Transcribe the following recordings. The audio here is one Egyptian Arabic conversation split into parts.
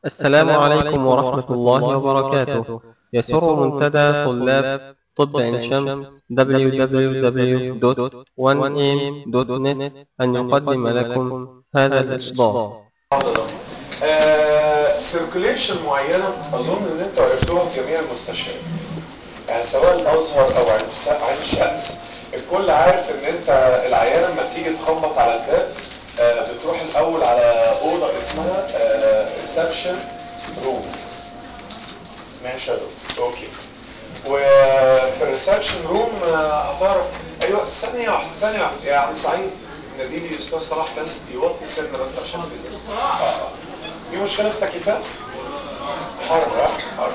السلام عليكم ورحمة الله وبركاته يسر منتدى طلاب طب عين شمس www.1am.net أن يقدم لكم هذا الإصدار سيركوليشن معينه اظن ان انتوا عرفتوها في جميع المستشفيات يعني سواء الازهر او عين عين الشمس الكل عارف ان انت العيانه لما تيجي تخبط على الباب آه، بتروح الاول على اوضه اسمها ريسبشن روم ماشي يا دكتور اوكي وفي الريسبشن روم هتعرف ايوه ثانيه واحده ثانيه واحده يا عم سعيد ناديلي استاذ صلاح بس يوطي سن بس عشان كده اه اه في مشكله في التكييفات حر ها حر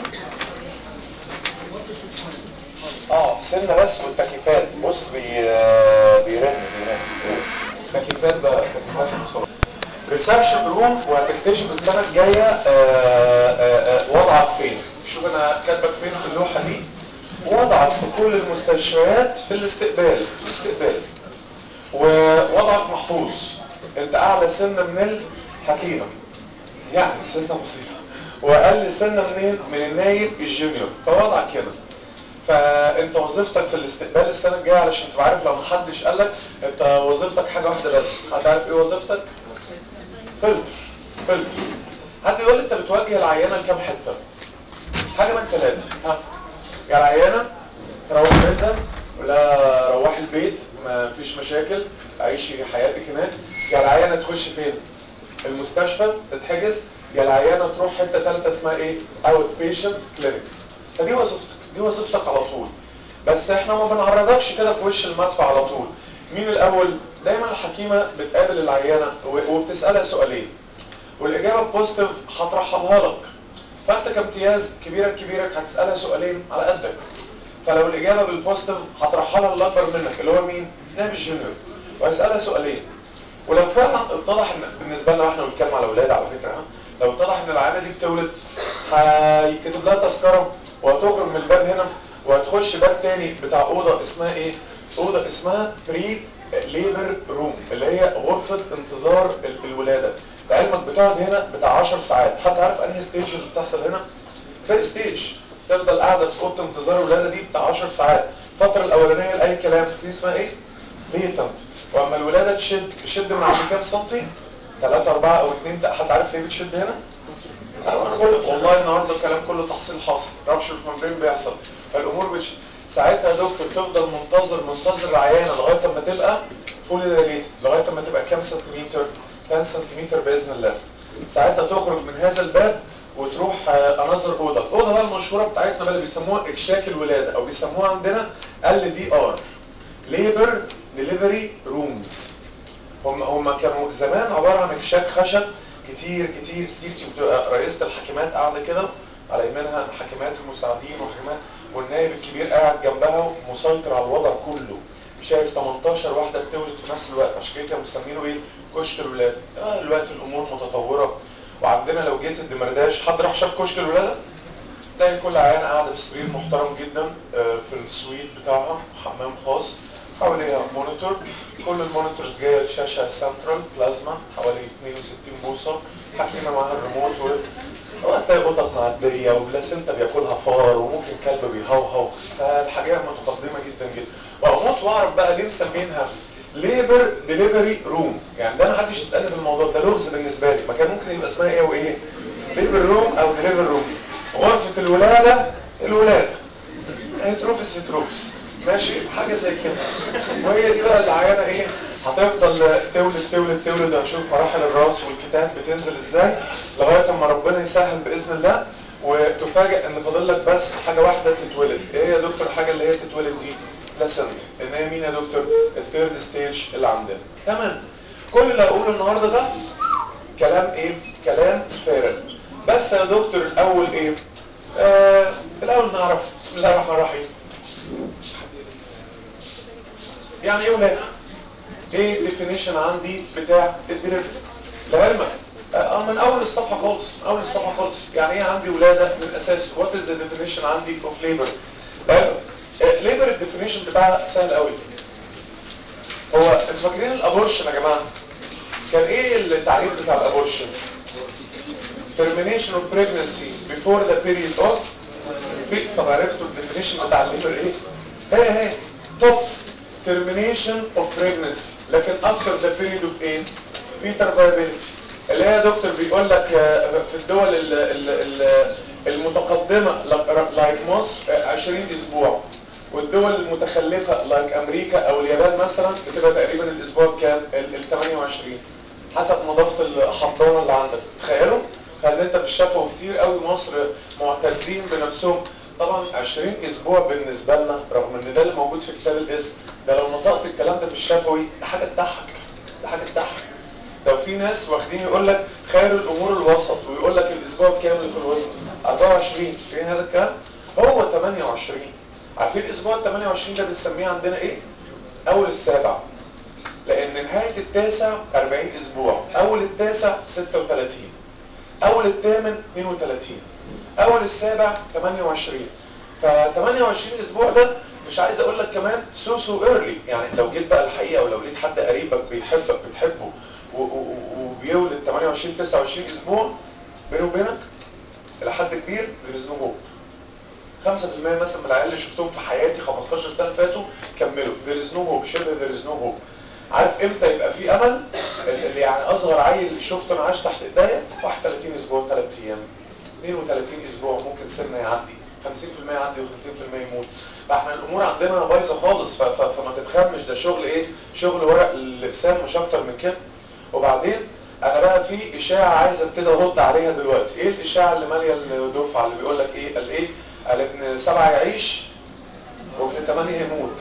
اه سنه بس والتكييفات بص بي بيرن بيرن تكييفات بقى تكييفات بسرعه ريسبشن روم وهتكتشف السنه الجايه آه، آه، آه، وضعك فين شوف انا كاتبك فين في اللوحه دي وضعك في كل المستشفيات في الاستقبال في الاستقبال ووضعك محفوظ انت اعلى سنه من الحكيمه يعني سنه بسيطه واقل سنه منين من النايب الجونيور فوضعك هنا فانت وظيفتك في الاستقبال السنه الجايه علشان تبقى عارف لو محدش قال لك انت وظيفتك حاجه واحده بس هتعرف ايه وظيفتك فلتر فلتر حد يقول لي انت بتوجه العيانه لكام حته حاجه من ثلاثه ها يا العيانه تروح بيتها ولا روحي البيت ما فيش مشاكل عيشي حياتك هناك يا العيانه تخش فين المستشفى تتحجز يا العيانه تروح حته ثالثه اسمها ايه اوت بيشنت كلينيك فدي وظيفتك دي وظيفتك على طول بس احنا ما بنعرضكش كده في وش المدفع على طول مين الاول دايما الحكيمه بتقابل العيانه وبتسالها سؤالين والاجابه بوزيتيف هترحبها لك فانت كامتياز كبيرك كبيرك هتسالها سؤالين على قدك فلو الاجابه بالبوزيتيف هترحلها الاكبر منك اللي هو مين نائب الجونيور وهيسالها سؤالين ولو فعلا اتضح ان بالنسبه لنا احنا بنتكلم على اولاد على فكره ها لو اتضح ان العيانه دي بتولد هيكتب لها تذكره وهتخرج من الباب هنا وهتخش باب تاني بتاع اوضه اسمها ايه اوضه اسمها بري ليبر روم اللي هي غرفه انتظار الولاده لعلمك بتقعد هنا بتاع 10 ساعات حد عارف انهي ستيج اللي بتحصل هنا بري ستيج تفضل قاعده في اوضه انتظار الولاده دي بتاع 10 ساعات الفتره الاولانيه لاي كلام دي اسمها ايه ليتنت واما الولاده تشد تشد من عند كام سنتي 3 4 او 2 حد عارف ليه بتشد هنا انا بقول لك والله النهارده الكلام كله تحصيل حاصل رابشر ممبرين بيحصل فالامور بتشد ساعتها يا دكتور تفضل منتظر منتظر العيانه لغايه اما تبقى فولي دايليتد لغايه اما تبقى كام سنتيمتر 10 سنتيمتر باذن الله ساعتها تخرج من هذا الباب وتروح انظر اوضه الاوضه بقى المشهوره بتاعتنا بقى اللي بيسموها اكشاك الولاده او بيسموها عندنا ال دي ار ليبر ديليفري رومز هم هم كانوا زمان عباره عن اكشاك خشب كتير كتير كتير بتبقى رئيسه الحكيمات قاعده كده على يمينها الحكيمات المساعدين وحكيمات والنائب الكبير قاعد جنبها ومسيطر على الوضع كله شايف 18 واحده بتولد في نفس الوقت عشان كده كانوا مسمينه ايه كشك الولاده اه دلوقتي الامور متطوره وعندنا لو جيت الدمرداش حد راح شاف كشك الولاده تلاقي كل عيانه قاعده في سرير محترم جدا في السويت بتاعها حمام خاص حواليها مونيتور كل المونيتورز جايه لشاشه سنترال بلازما حوالي 62 بوصه حكينا معاها الريموت وهتلاقي قطط معديه وبلاسنتا بياكلها فار وممكن كلب بيهوهو فالحاجات متقدمه جدا جدا واموت واعرف بقى ليه مسمينها ليبر ديليفري روم يعني ده ما حدش يسالني في الموضوع ده لغز بالنسبه لي ما كان ممكن يبقى اسمها ايه وايه ليبر روم او ديليفري روم غرفه الولاده الولاده هيتروفس هيتروفس ماشي حاجه زي كده وهي دي بقى العيانه ايه هتفضل تولد تولد تولد وهنشوف مراحل الراس والكتاب بتنزل ازاي لغايه اما ربنا يسهل باذن الله وتفاجئ ان فاضل لك بس حاجه واحده تتولد ايه يا دكتور الحاجه اللي هي تتولد دي بلاسنت ان هي مين يا دكتور الثيرد ستيج اللي عندنا تمام كل اللي هقوله النهارده ده كلام ايه كلام فارغ بس يا دكتور الاول ايه آه الاول نعرف بسم الله الرحمن الرحيم يعني ايه ولاده ايه الديفينيشن عندي بتاع الدليفري لعلمك اه من اول الصفحه خالص من اول الصفحه خالص يعني ايه عندي ولاده من اساس وات از ذا ديفينيشن عندي اوف ليبر ليبر الديفينيشن بتاعها سهل قوي هو انتوا فاكرين الابورشن يا جماعه كان ايه التعريف بتاع الابورشن termination of pregnancy before the period of في طب عرفتوا الديفينيشن بتاع الليبر ايه؟ هي هي توب termination of pregnancy لكن after the period of ايه؟ fetal viability اللي هي دكتور بيقول لك في الدول ال ال ال المتقدمة لايك مصر 20 اسبوع والدول المتخلفة لايك امريكا او اليابان مثلا بتبقى تقريبا الاسبوع كام ال 28 حسب نظافة الحضانة اللي عندك تخيلوا هل انت في الشفوي كتير قوي مصر معتدين بنفسهم طبعا 20 اسبوع بالنسبة لنا رغم ان ده اللي موجود في كتاب الاسم ده لو نطقت الكلام ده في الشفوي ده حاجة تضحك ده حاجة تضحك لو في ناس واخدين يقول لك خير الامور الوسط ويقول لك الاسبوع كام اللي في الوسط 24 فين هذا الكلام هو 28 عارفين الاسبوع ال 28 ده بنسميه عندنا ايه اول السابع لان نهايه التاسع 40 اسبوع اول التاسع 36 اول الثامن 32 اول السابع 28 ف 28 اسبوع ده مش عايز اقول لك كمان سو سو ايرلي يعني لو جيت بقى الحقيقه ولو لقيت حد قريبك بيحبك بتحبه وبيولد 28 29 اسبوع بينه وبينك الى حد كبير there is no hope 5% مثلا من العيال اللي شفتهم في حياتي 15 سنه فاتوا كملوا there is no hope شبه there is no hope عارف امتى يبقى في امل اللي يعني اصغر عيل شفته انا عايش تحت ايديا 31 اسبوع 3 ايام 32 اسبوع ممكن سنه يعدي 50% يعدي و50% يموت فاحنا الامور عندنا بايظه خالص فما تتخمش ده شغل ايه شغل ورق اللسان مش اكتر من كده وبعدين انا بقى في اشاعه عايز ابتدي ارد عليها دلوقتي ايه الاشاعه اللي ماليه الدفعه اللي بيقول لك ايه قال ايه قال ابن سبعه يعيش وابن ثمانيه يموت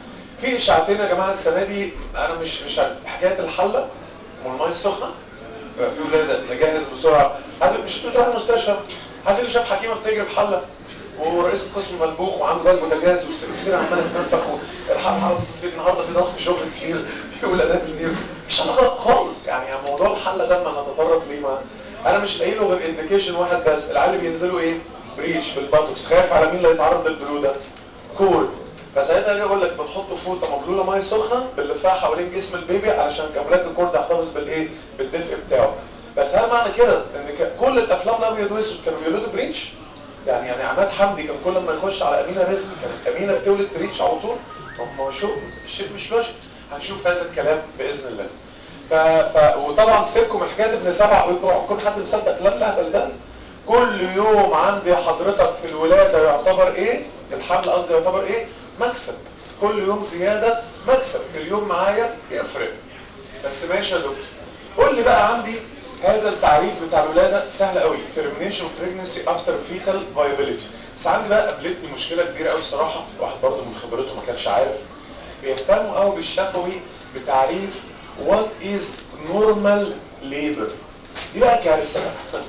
في اشاعتين يا جماعه السنه دي انا مش مش حكايه الحله والميه السخنه في ولاده نجهز بسرعه حد مش بتروح المستشفى حد شاف حكيمه بتجري بحله ورئيس القسم ملبوخ وعنده بال بوتاجاز والسكرتير عماله تنفخ والحق في النهارده في ضغط شغل كتير في ولادات كتير مش علاقه خالص يعني موضوع الحله ده ما نتطرق ليه ما انا مش لاقي له غير انديكيشن واحد بس العيال اللي بينزلوا ايه بريش بالباتوكس خايف على مين اللي يتعرض للبروده كورد فساعتها اجي اقول لك بتحط فوطه مبلوله ميه سخنه بنلفها حوالين جسم البيبي علشان كابلات الكورد يحتفظ بالايه بالدفء بتاعه بس هل معنى كده ان كل الافلام الابيض واسود كانوا بيولدوا بريتش يعني يعني عماد حمدي كان كل ما يخش على امينه رزق كانت امينه بتولد بريتش على طول ما هو شو الشيء مش لوجيك هنشوف هذا الكلام باذن الله ف... ف... وطبعا سيبكم من حكايه ابن سبع كل حد مصدق لا لا ده كل يوم عندي حضرتك في الولاده يعتبر ايه الحمل قصدي يعتبر ايه مكسب كل يوم زياده مكسب اليوم معايا يفرق بس ماشي يا دكتور قول لي بقى عندي هذا التعريف بتاع الولاده سهل قوي termination of pregnancy after fetal viability بس عندي بقى قابلتني مشكله كبيره قوي الصراحه واحد برضه من خبرته ما كانش عارف بيهتموا قوي بالشفوي بتعريف what is normal labor دي بقى كارثه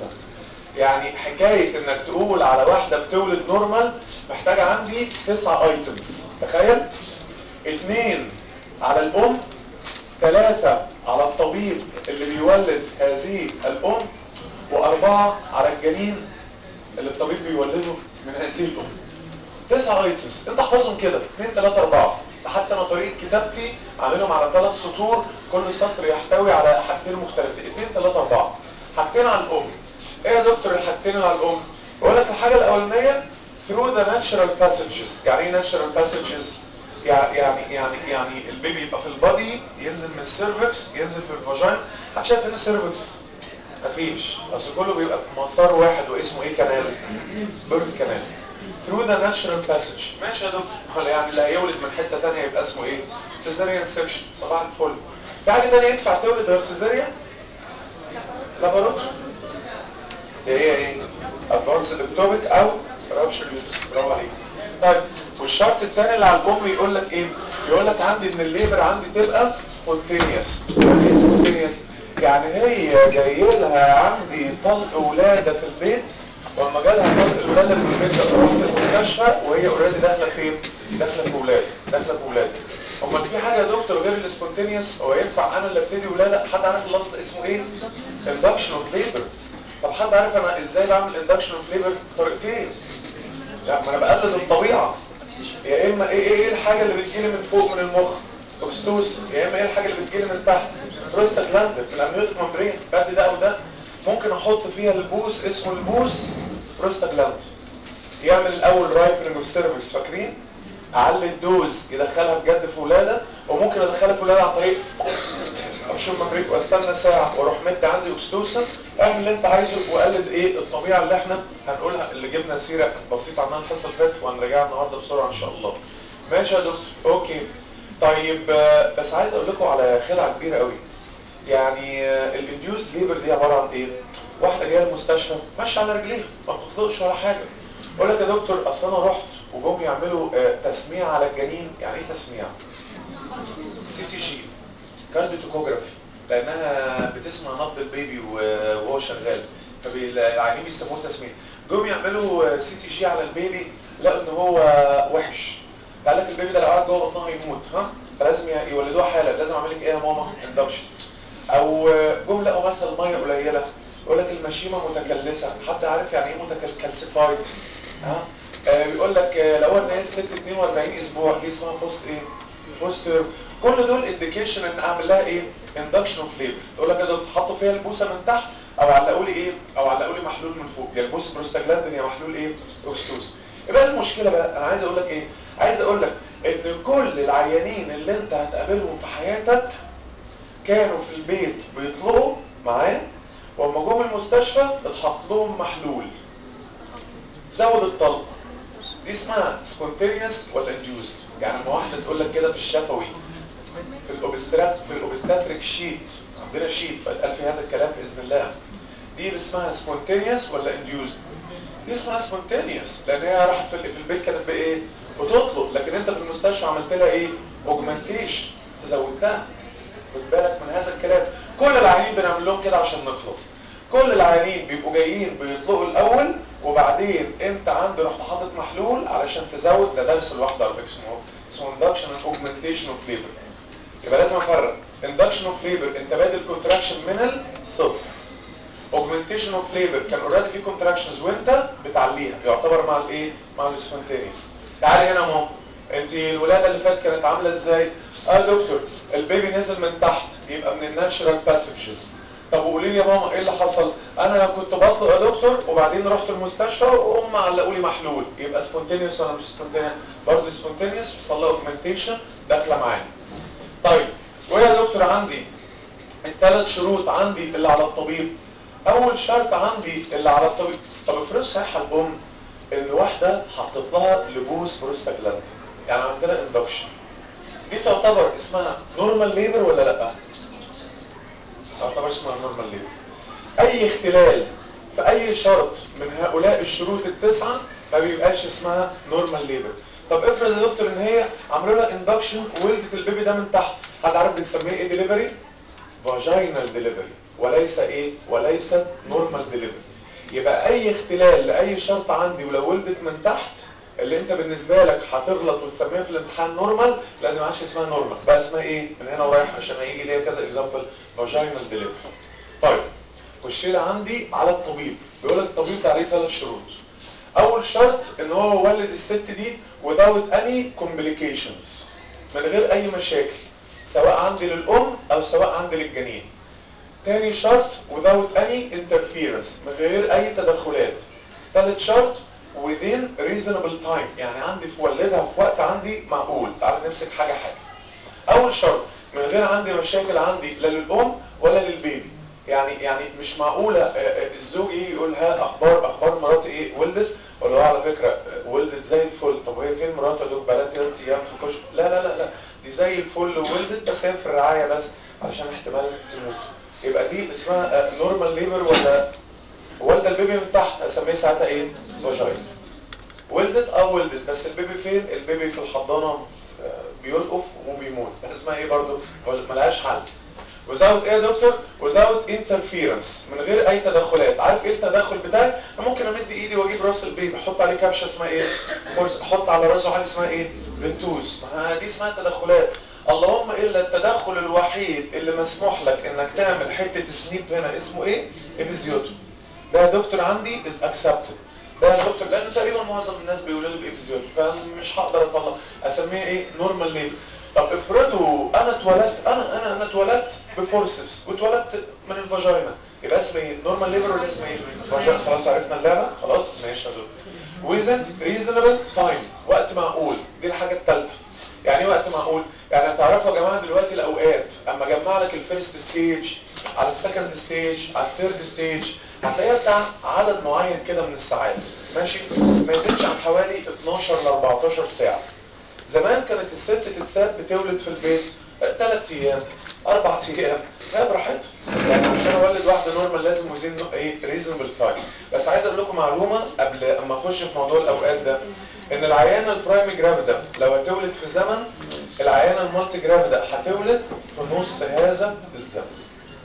يعني حكايه انك تقول على واحده بتولد نورمال محتاجه عندي تسعة ايتمز تخيل اثنين على الام ثلاثة على الطبيب اللي بيولد هذه الام واربعة على الجنين اللي الطبيب بيولده من هذه الام تسعة ايتمز انت احفظهم كده 2 3 4 حتى انا طريقه كتابتي عاملهم على ثلاث سطور كل سطر يحتوي على حاجتين مختلفين 2 3 4 حاجتين على الام ايه يا دكتور الحاجتين اللي على الام بقول لك الحاجه الاولانيه through the natural passages يعني ايه natural passages يعني يعني يعني يعني البيبي يبقى في البادي ينزل من السيرفكس ينزل في الفاجين هتشايف هنا سيرفكس مفيش اصل كله بيبقى مسار واحد واسمه ايه كانال بيرث كانال through the natural passage ماشي يا دكتور يعني اللي هيولد من حته ثانيه يبقى اسمه ايه سيزاريان سيكشن صباح الفل في حاجه ثانيه ينفع تولد غير سيزاريان لاباروتومي هي ايه ادفانس دكتوبيك او رابشر يوتس برافو عليك طيب والشرط الثاني اللي على الام يقول لك ايه يقول لك عندي ان الليبر عندي تبقى سبونتينيوس يعني ايه سبونتينيوس يعني هي جاي لها عندي طلق ولاده في البيت واما جالها طلق الولاده في البيت رحت المستشفى وهي اوريدي داخله فين داخله في ولاده داخله في ولاده امال في حاجه يا دكتور غير السبونتينيوس هو ينفع انا اللي ابتدي ولاده حد عارف اللفظ ده اسمه ايه اندكشن اوف ليبر طب حد عارف انا ازاي بعمل اندكشن اوف ليبر طريقتين لا ما انا بقلد الطبيعه يا اما ايه ايه الحاجه اللي بتجيلي من فوق من المخ اوكستوس يا اما ايه الحاجه اللي بتجيلي من تحت بروستاجلاند من الامنيوتيك ممبرين بدي ده او ده ممكن احط فيها البوس اسمه البوس بروستاجلاند يعمل الاول رايفرنج اوف سيرفكس فاكرين اعلي الدوز يدخلها بجد في ولاده وممكن ادخلها في ولاده عن طريق اشوف مبريك واستنى ساعه واروح مد عندي اكستوسن اعمل اللي انت عايزه وقلد ايه الطبيعه اللي احنا هنقولها اللي جبنا سيره بسيطه عنها الحصه اللي فاتت وهنراجعها النهارده بسرعه ان شاء الله ماشي يا دكتور اوكي طيب آه، بس عايز اقول لكم على خدعه كبيره قوي يعني الانديوس ليبر دي عباره عن ايه واحده جايه المستشفى ماشيه على رجليها ما بتطلقش ولا حاجه اقول لك يا دكتور اصل انا رحت وجم يعملوا آه، تسميع على الجنين يعني ايه تسميع سي تي جي كارديوتوكوجرافي لانها بتسمع نبض البيبي وهو شغال فالعيانين بيسموه تسميع جم يعملوا سي تي جي على البيبي لقوا ان هو وحش قال لك البيبي ده لو قعد جوه بطنها يموت ها فلازم يولدوها حالا لازم اعمل لك ايه يا ماما اندكشن او جم لقوا مثلا ميه قليله يقول لك المشيمه متكلسه حد عارف يعني ايه متكلسيفايد ها آه بيقول لك آه، لو ان هي الست 42 اسبوع دي اسمها بوست ايه بوستر كل دول انديكيشن ان اعمل لها ايه اندكشن اوف ليبر يقول لك يا دكتور حطوا فيها البوسه من تحت او علقوا لي ايه او علقوا لي محلول من فوق يا البوس بروستاجلاندين يا محلول ايه اوكستوس يبقى المشكله بقى انا عايز اقول لك ايه عايز اقول لك ان كل العيانين اللي انت هتقابلهم في حياتك كانوا في البيت بيطلقوا معاه واما جم المستشفى اتحط لهم محلول زود الطلق دي اسمها سبونتينيوس ولا انديوست يعني لما واحده تقول لك كده في الشفوي في الاوبسترات في الاوبستاتريك شيت عندنا شيت قال في هذا الكلام باذن الله دي اسمها سبونتينيوس ولا انديوست دي اسمها سبونتينيوس لان هي راحت في في البيت كانت بايه بتطلق لكن انت في المستشفى عملت لها ايه اوجمانتيشن تزودتها خد بالك من هذا الكلام كل العيانين بنعمل لهم كده عشان نخلص كل العيانين بيبقوا جايين بيطلقوا الاول وبعدين انت عنده رحت حاطط محلول علشان تزود ده درس لوحده على فكره اسمه اسمه اندكشن اند اوجمانتيشن اوف ليبر يبقى لازم افرق اندكشن اوف ليبر انت بادئ الكونتراكشن من الصفر اوجمانتيشن اوف ليبر كان اوريدي في كونتراكشنز وانت بتعليها يعتبر مع الايه مع السبونتينيوس تعالي هنا يا ماما انت الولاده اللي فاتت كانت عامله ازاي اه دكتور البيبي نزل من تحت يبقى من الناتشرال باسجز طب وقولي لي يا ماما ايه اللي حصل انا كنت بطلق يا دكتور وبعدين رحت المستشفى وهم علقوا لي محلول يبقى سبونتينيوس ولا مش سبونتينيوس برضه سبونتينيوس حصل له اوجمانتيشن داخله معايا طيب ويا دكتور عندي الثلاث شروط عندي اللي على الطبيب اول شرط عندي اللي على الطبيب طب افرض صحه الام ان واحده حطت لها لبوس بروستاجلاند يعني عملت لها اندكشن دي تعتبر اسمها نورمال ليبر ولا لا تعتبر اسمها نورمال ليبر اي اختلال في اي شرط من هؤلاء الشروط التسعه ما بيبقاش اسمها نورمال ليبر طب افرض يا دكتور ان هي عملوا لها اندكشن وولدت البيبي ده من تحت حد عارف بنسميه ايه ديليفري فاجينال ديليفري وليس ايه وليس نورمال ديليفري يبقى اي اختلال لاي شرط عندي ولو ولدت من تحت اللي انت بالنسبه لك هتغلط وتسميها في الامتحان نورمال لان ما عادش اسمها نورمال بقى اسمها ايه من هنا ورايح عشان هيجي ليا كذا اكزامبل فاجينال ديليفري طيب خش لي عندي على الطبيب بيقول لك الطبيب ده عليه ثلاث شروط اول شرط ان هو ولد الست دي without any complications من غير اي مشاكل سواء عندي للام او سواء عندي للجنين تاني شرط without any interference من غير اي تدخلات ثالث شرط within reasonable time يعني عندي في ولدها في وقت عندي معقول تعال نمسك حاجة حاجة اول شرط من غير عندي مشاكل عندي لا للام ولا للبيبي يعني يعني مش معقولة الزوج يجي يقول ها اخبار اخبار مراتي ايه ولدت ولا هو على فكرة ولدت زي الفل طب وهي فين مراته يا دوب بقالها ثلاث ايام في كشك لا لا لا لا دي زي الفل وولدت بس هي في الرعاية بس علشان احتمال تموت يبقى دي اسمها نورمال ليبر ولا والده البيبي من تحت اسميه ساعتها ايه فاجاين ولدت اه ولدت بس البيبي فين البيبي في الحضانه بيلقف وبيموت اسمها ايه برضو ملهاش حل وزاوت ايه يا دكتور وزاوت انترفيرنس من غير اي تدخلات عارف ايه التدخل بتاعي انا ممكن امد ايدي واجيب راس البيبي احط عليه كبشه اسمها ايه احط على راسه حاجه اسمها ايه بنتوز ما دي اسمها تدخلات اللهم الا التدخل الوحيد اللي مسموح لك انك تعمل حته سنيب هنا اسمه ايه ابيزيوتو ده يا دكتور عندي از اكسبتد ده يا دكتور لان تقريبا معظم الناس بيولدوا بابيزيوتو فمش هقدر اطلع اسميها ايه نورمال ليبر طب افرضوا انا اتولدت انا انا انا اتولدت بفورسبس واتولدت من الفاجينا يبقى اسمه ايه نورمال ليبر ولا اسمه ايه فاجينا خلاص عرفنا اللعبه خلاص ماشي يا دكتور ويزن ريزونبل تايم وقت معقول دي الحاجه الثالثه يعني ايه وقت معقول يعني هتعرفوا يا جماعه دلوقتي الاوقات اما اجمع لك الفيرست ستيج على السكند ستيج على الثيرد ستيج هتلاقيها بتاع عدد معين كده من الساعات ماشي ما يزيدش عن حوالي 12 ل 14 ساعه زمان كانت الست تتساب بتولد في البيت 3 ايام 4 ايام لا براحتها يعني عشان اولد واحده نورمال لازم وزين ايه ريزونبل تايم بس عايز اقول لكم معلومه قبل اما اخش في موضوع الاوقات ده ان العيانه البرايم جرافيدا لو هتولد في زمن العيانه المالتي جرافيدا هتولد في نص هذا الزمن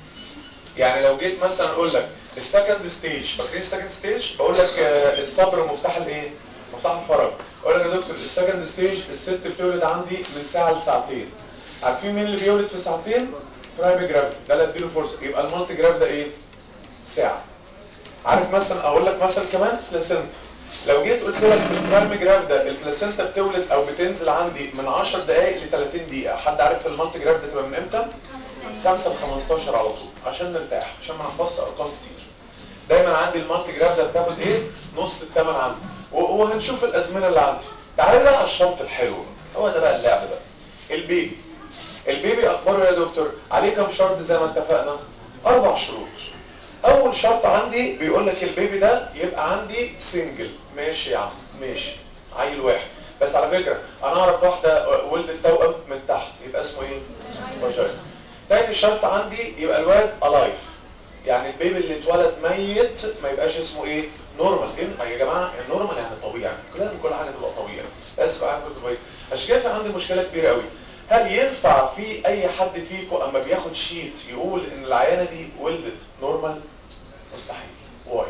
يعني لو جيت مثلا اقول لك السكند ستيج فاكرين السكند ستيج بقول لك آه، الصبر مفتاح الايه مفتاح الفرج اقول لك يا دكتور السكند ستيج الست بتولد عندي من ساعه لساعتين عارفين مين اللي بيولد في ساعتين برايم جرافيدا ده اللي اديله فرصه يبقى المالتي جرافيدا ايه ساعه عارف مثلا اقول لك مثلا كمان بلاسنتا لو جيت قلت لك في البرايم جرافيدا البلاسنتا بتولد او بتنزل عندي من 10 دقائق ل 30 دقيقه حد عارف في المالتي جرافيدا تبقى من امتى 5 ل 15 على طول عشان نرتاح عشان ما نحفظش ارقام كتير دايما عندي المالتي جرافيدا بتاخد ايه نص الثمن عندي و- وهنشوف الازمنه اللي عندي تعالى بقى على الشرط الحلو هو ده بقى اللعب بقى البيبي البيبي اخباره يا دكتور عليه كام شرط زي ما اتفقنا اربع شروط اول شرط عندي بيقول لك البيبي ده يبقى عندي سنجل ماشي يا عم ماشي عيل واحد بس على فكره انا اعرف واحده ولدت توأم من تحت يبقى اسمه ايه فاجينا تاني شرط عندي يبقى الواد الايف يعني البيبي اللي اتولد ميت ما يبقاش اسمه ايه نورمال إيه يا جماعه النورمال يعني طبيعي لازم كل حاجه تبقى طبيعي لازم تبقى حاجه طبيعيه عشان كده في عندي مشكله كبيره قوي هل ينفع في اي حد فيكم اما بياخد شيت يقول ان العيانه دي ولدت نورمال مستحيل واي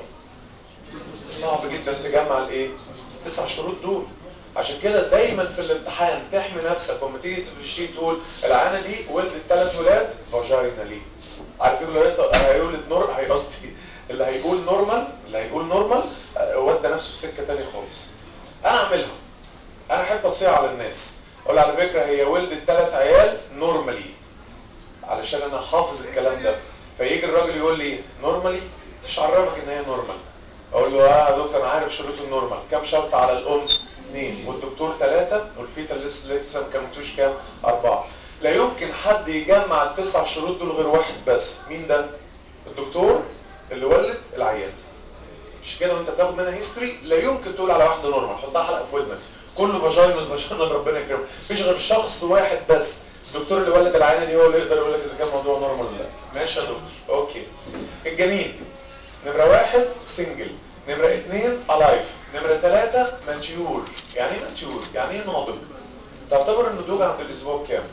صعب جدا تجمع الايه تسع شروط دول عشان كده دايما في الامتحان تحمي نفسك وما تيجي في الشيت تقول العيانه دي ولدت ثلاث ولاد فاجينا ليه عارفين اللي هيط- هيولد نور هي قصدي اللي هيقول نورمال اللي هيقول نورمال آه، ودى نفسه في سكه ثانيه خالص انا اعملها انا احب اصيع على الناس اقول على فكره هي ولدت ثلاث عيال نورمالي علشان انا حافظ الكلام ده فيجي الراجل يقول لي نورمالي مش عرفك ان هي نورمال اقول له اه يا دكتور انا عارف شروط النورمال كام شرط على الام اثنين والدكتور ثلاثه والفيتا لسه لسه ما كملتوش كام اربعه لا يمكن حد يجمع التسع شروط دول غير واحد بس مين ده الدكتور اللي ولد العيان مش كده وانت بتاخد منها هيستوري لا يمكن تقول على واحده نورمال حطها حلقه في ودنك كله فاجينا فاجينا ربنا يكرمه مفيش غير شخص واحد بس الدكتور اللي ولد العينه دي هو اللي يقدر يقول لك اذا كان الموضوع نورمال ولا لا ماشي يا دكتور اوكي الجنين نمره واحد سنجل نمره اثنين الايف نمره ثلاثه ماتيور يعني ايه ماتيور يعني ايه ناضج تعتبر النضوج عند الاسبوع كام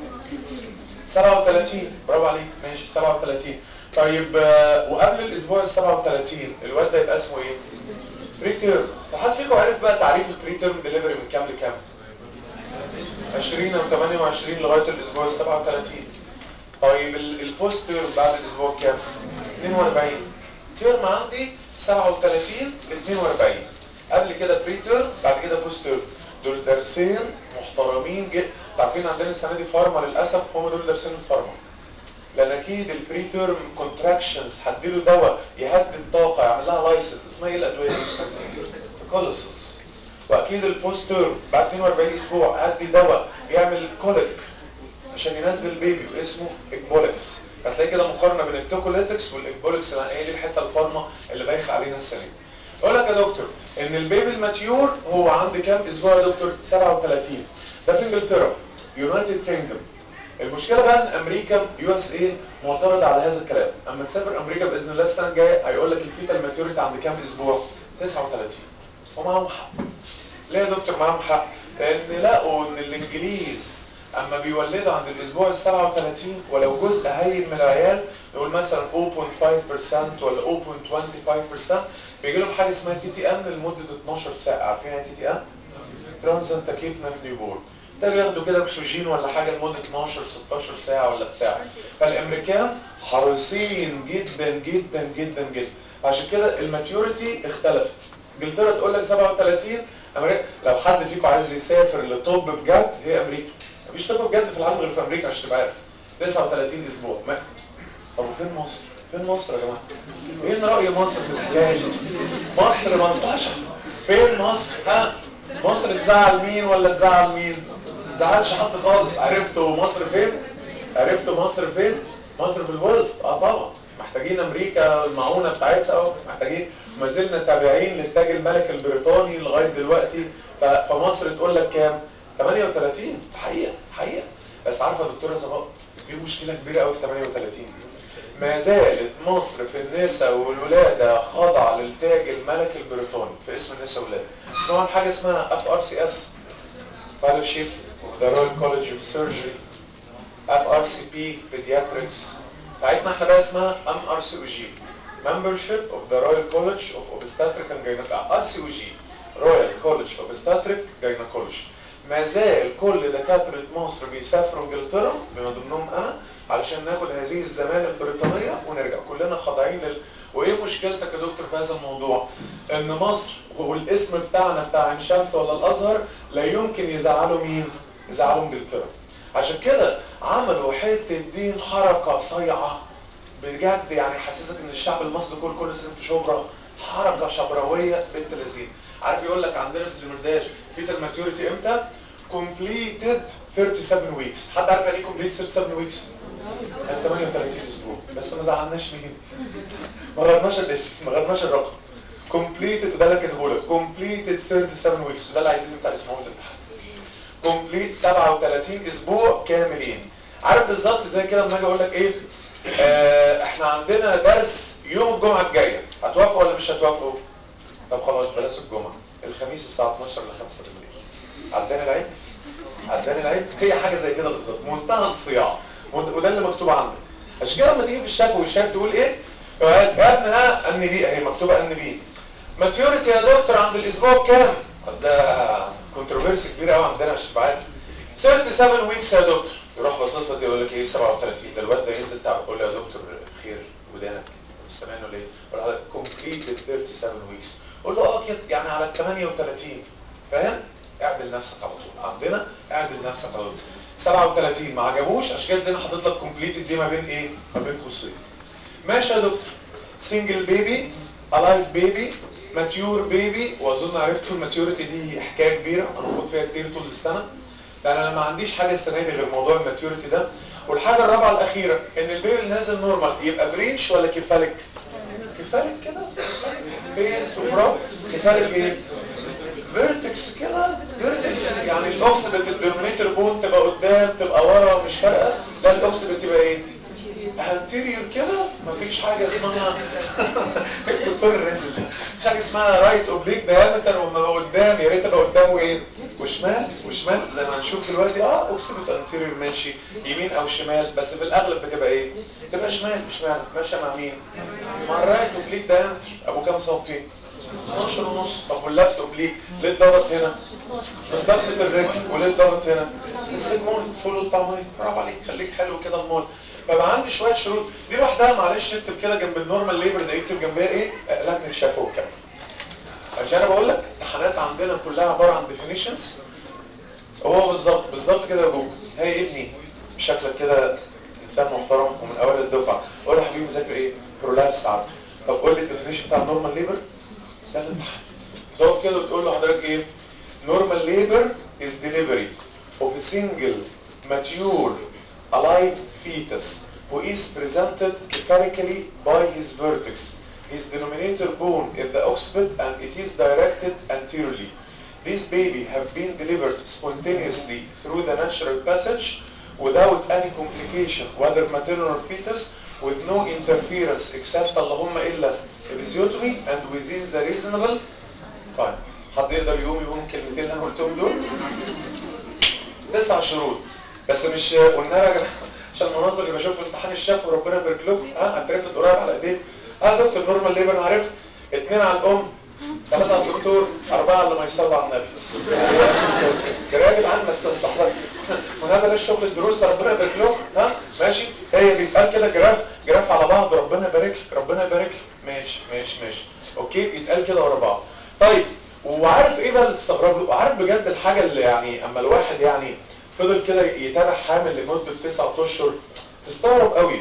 37 برافو عليك ماشي 37 طيب آه، وقبل الاسبوع ال 37 الواد ده يبقى اسمه ايه بري تيرم حد فيكم عارف بقى تعريف البري تيرم ديليفري من كام لكام 20 او 28 لغايه الاسبوع ال 37 طيب ال- البوست تيرم بعد الاسبوع كام 42 تيرم عندي 37 ل 42 قبل كده بري تيرم بعد كده بوست تيرم دول درسين محترمين جدا عارفين عندنا السنه دي فارما للاسف هم دول درسين الفارما لان اكيد البري تيرم كونتراكشنز هديله دواء يهدي الطاقه يعمل لها لايسس اسمها ايه الادويه دي؟ كوليسس واكيد البوست تيرم بعد 42 اسبوع هدي دواء يعمل كوليك عشان ينزل البيبي واسمه اكبولكس هتلاقي كده مقارنه بين التوكوليتكس والاكبولكس هي دي الحته الفارما اللي بايخ علينا السنه دي اقول لك يا دكتور ان البيبي الماتيور هو عند كام اسبوع يا دكتور 37 ده في انجلترا يونايتد كينجدوم المشكله بقى ان امريكا يو اس اي معترض على هذا الكلام اما تسافر امريكا باذن الله السنه الجايه هيقول لك الفيتا الماتيوريتي عند كام اسبوع 39 ومعاهم حق ليه يا دكتور معاهم حق لان لقوا ان الانجليز اما بيولدوا عند الاسبوع ال 37 ولو جزء هين من العيال نقول مثلا 0.5% ولا 0.25% بيجي لهم حاجه اسمها تي تي ان لمده 12 ساعه عارفين يعني تي تي ان؟ ترانزنت تكيت نيو بول ده ياخدوا كده اكسجين ولا حاجه لمده 12 16 ساعه ولا بتاع فالامريكان حريصين جدا جدا جدا جدا عشان كده الماتيوريتي اختلفت انجلترا تقول لك 37 امريكا لو حد فيكم عايز يسافر لطب بجد هي امريكا مفيش طب بجد في العالم غير في امريكا عشان تبقى عارف 39 اسبوع ما طب وفين مصر؟ فين مصر يا جماعه فين راي مصر في الحكايه دي مصر منتشر فين مصر ها مصر تزعل مين ولا تزعل مين تزعلش حد خالص عرفتوا مصر فين عرفتوا مصر فين مصر في الوسط اه طبعا محتاجين امريكا المعونه بتاعتها اهو محتاجين ما زلنا تابعين للتاج الملك البريطاني لغايه دلوقتي ف- فمصر تقول لك كام 38 حقيقه حقيقه بس عارفه يا دكتوره صفاء في مشكله كبيره قوي في 38 دي ما زالت مصر في النساء والولاده خاضعه للتاج الملك البريطاني في اسم النساء والولاده اسمها حاجه اسمها اف ار سي اس fellowship of the Royal College of Surgery FRCP Pediatrics بتاعتنا احنا بقى اسمها MRCOG Membership of the Royal College of Obstetric and Gynecology RCOG Royal College of Obstetric Gynecology ما زال كل دكاترة مصر بيسافروا انجلترا بما ضمنهم انا علشان ناخد هذه الزمالة البريطانية ونرجع كلنا خاضعين لل وايه مشكلتك يا دكتور في هذا الموضوع ان مصر والاسم بتاعنا بتاع عين شمس ولا الازهر لا يمكن يزعلوا مين يزعلوا انجلترا عشان كده عملوا حته دين حركه صيعه بجد يعني حاسسك ان الشعب المصري كله كل سنه في شبرا حركه شبراويه بنت لذين عارف يقول لك عندنا في الدمرداش في الماتيوريتي امتى completed 37 weeks حد عارف يعني ايه completed 37 weeks 38 اسبوع بس ما زعلناش مين ما غيرناش الاسم ما غيرناش الرقم completed وده اللي كاتبه لك completed 37 weeks وده اللي عايزين انت اسمه الامتحان كومبليت 37 اسبوع كاملين عارف بالظبط زي كده لما اجي اقول لك ايه آه احنا عندنا درس يوم الجمعه الجايه هتوافقوا ولا مش هتوافقوا طب خلاص بلاش الجمعه الخميس الساعه 12 ل 5 بالليل عداني العيب عداني العيب هي حاجه زي كده بالظبط منتهى الصياعه وده وده اللي مكتوب عندك عشان كده لما تيجي في الشفوي والشاف تقول ايه يا ابني ها ان بي اهي مكتوبه ان بي ماتيوريتي يا دكتور عند الاسبوع كام اصل ده كونتروفيرسي كبيره قوي عندنا يا شباب 37 ويكس يا دكتور يروح باصص لك يقول لك ايه 37 ده الواد ده ينزل تعب يقول له يا دكتور خير ودانك مش سامعني ولا ايه؟ يقول له كومبليتد 37 ويكس قول له اه كده يعني على 38 فاهم؟ اعدل نفسك على طول عندنا اعدل نفسك على طول 37 ما عجبوش عشان كده تلاقينا حاطط لك كومبليتد دي ما بين ايه؟ ما بين قوسين ماشي يا دكتور سنجل بيبي الايف بيبي ماتيور بيبي واظن عرفتوا الماتيوريتي دي حكايه كبيره هنخوض فيها كتير طول السنه لان انا ما عنديش حاجه السنه دي غير موضوع الماتيوريتي ده والحاجه الرابعه الاخيره ان البيبي اللي نازل نورمال يبقى بريتش ولا كفالك كفالك كده فيس وبرا كفالك ايه فيرتكس كده فيرتكس يعني الاوكسبت الدومينيتور بون تبقى قدام تبقى ورا مش فارقه لا الاوكسبت تبقى ايه انتيريور كده مفيش حاجه اسمها الدكتور الرازل مفيش حاجه اسمها رايت اوبليك دايمتر وما بقى قدام يا ريت ابقى قدامه ايه وشمال وشمال زي ما هنشوف دلوقتي اه اوكسيبت انتيريور ماشي يمين او شمال بس في الاغلب بتبقى ايه تبقى شمال مش معنى ماشيه مع مين مع الرايت اوبليك دايمتر ابو كام سنتي 12 ونص طب واللفت اوبليك ليه اتضغط هنا ضغطة الرجل وليه اتضغط هنا السيجمون فول الطعمية برافو عليك خليك حلو كده المول فبقى عندي شويه شروط دي لوحدها معلش اكتب كده جنب النورمال ليبر ده يكتب جنبها ايه لجنه شافوه كمان عشان انا بقول لك امتحانات عندنا كلها عباره عن ديفينيشنز هو بالظبط بالظبط كده يا جوجل هي ابني شكلك كده انسان محترم ومن اوائل الدفعه قول يا حبيبي مذاكر ايه برولابس عارف طب قول لي الديفينيشن بتاع النورمال ليبر ده الامتحان تقف كده وتقول له حضرتك ايه normal labor is delivery of a single mature alive fetus who is presented spherically by his vertex. His denominator bone is the occiput and it is directed anteriorly. This baby have been delivered spontaneously through the natural passage without any complication, whether maternal or fetus, with no interference except اللهم إلا episiotomy and within the reasonable time. حد يقدر يقوم يقوم الكلمتين اللي انا قلتهم دول؟ تسع شروط بس مش قلنا يا جماعه عشان المناظر اللي بشوف في امتحان الشفا وربنا يبارك لكم ها هترفد قريب على ايديك اه دكتور نورمال ليبر انا عارف اثنين على الام ثلاثة على الدكتور أربعة اللي ما يصلوا على النبي يا راجل عنك تنصح لك وأنا بلاش شغل الدروس ربنا يبارك لكم ها ماشي هي بيتقال كده جراف جراف على بعض ربنا يبارك لك ربنا يبارك لك ماشي ماشي ماشي اوكي بيتقال كده ورا بعض طيب وعارف ايه بقى اللي تستغرب له وعارف بجد الحاجة اللي يعني اما الواحد يعني فضل كده يتابع حامل لمدة تسعة اشهر تستغرب قوي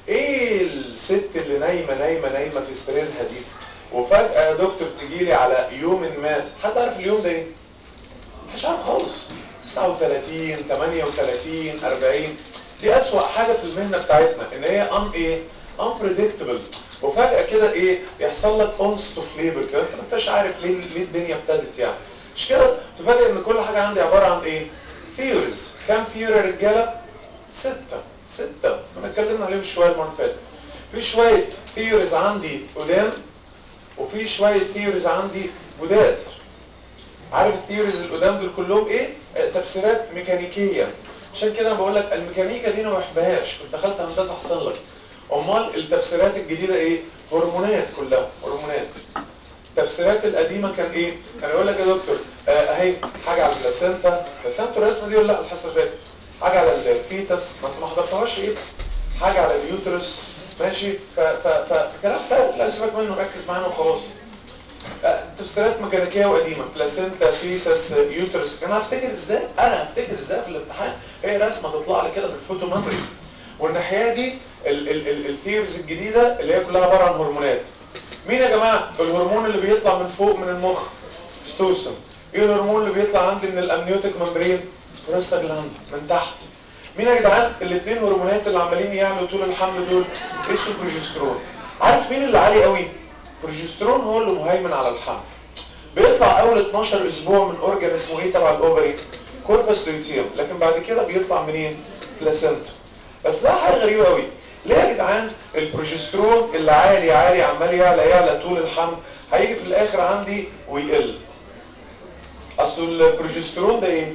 ايه الست اللي نايمه نايمه نايمه في سريرها دي وفجاه يا دكتور تجي لي على يوم ما حد عارف اليوم ده ايه مش عارف خالص 39 38 40 دي اسوأ حاجه في المهنه بتاعتنا ان هي ان ايه unpredictable وفجاه كده ايه يحصل لك اونست اوف ليبر كده انت ما انتش عارف ليه ليه الدنيا ابتدت يعني مش كده تفاجئ ان كل حاجه عندي عباره عن ايه ثيوريز كام ثيوري يا رجاله ستة ستة كنا اتكلمنا عليهم شويه المره اللي فاتت في شويه ثيوريز عندي قدام وفي شويه ثيوريز عندي جداد عارف الثيوريز القدام دول كلهم ايه آه، تفسيرات ميكانيكيه عشان كده انا بقول لك الميكانيكا دي انا ما بحبهاش كنت دخلت هندسه احسن لك امال التفسيرات الجديده ايه هرمونات كلها هرمونات التفسيرات القديمه كان ايه كان يقول لك يا دكتور آه، اهي حاجه على البلاسينتا بلاسينتا الرسمه دي ولا لا الحصه اللي فاتت حاجه على الفيتس ما انت ما حضرتهاش ايه حاجه على اليوترس ماشي ف ف ف كلام فارغ لا سيبك منه ركز معانا وخلاص آه، تفسيرات ميكانيكيه وقديمه بلاسينتا فيتس يوترس انا هفتكر ازاي انا هفتكر ازاي في الامتحان هي رسمه تطلع لي كده بالفوتو ميموري والناحيه دي الثيرز الجديده اللي هي كلها عباره عن هرمونات مين يا جماعه الهرمون اللي بيطلع من فوق من المخ ستوسن ايه الهرمون اللي بيطلع عندي من الامنيوتيك ممبرين بروستاجلاند من تحت مين يا جدعان الاثنين هرمونات اللي عمالين يعملوا طول الحمل دول اسمه بروجسترون عارف مين اللي عالي قوي بروجسترون هو اللي مهيمن على الحمل بيطلع اول 12 اسبوع من اورجان اسمه ايه تبع الاوفري كوربس لوتيوم لكن بعد كده بيطلع منين بلاسنتا بس ده حاجه غريبه قوي ليه يا جدعان البروجسترون اللي عالي عالي عمال يعلى يعلى طول الحمل هيجي في الاخر عندي ويقل اصل البروجسترون ده ايه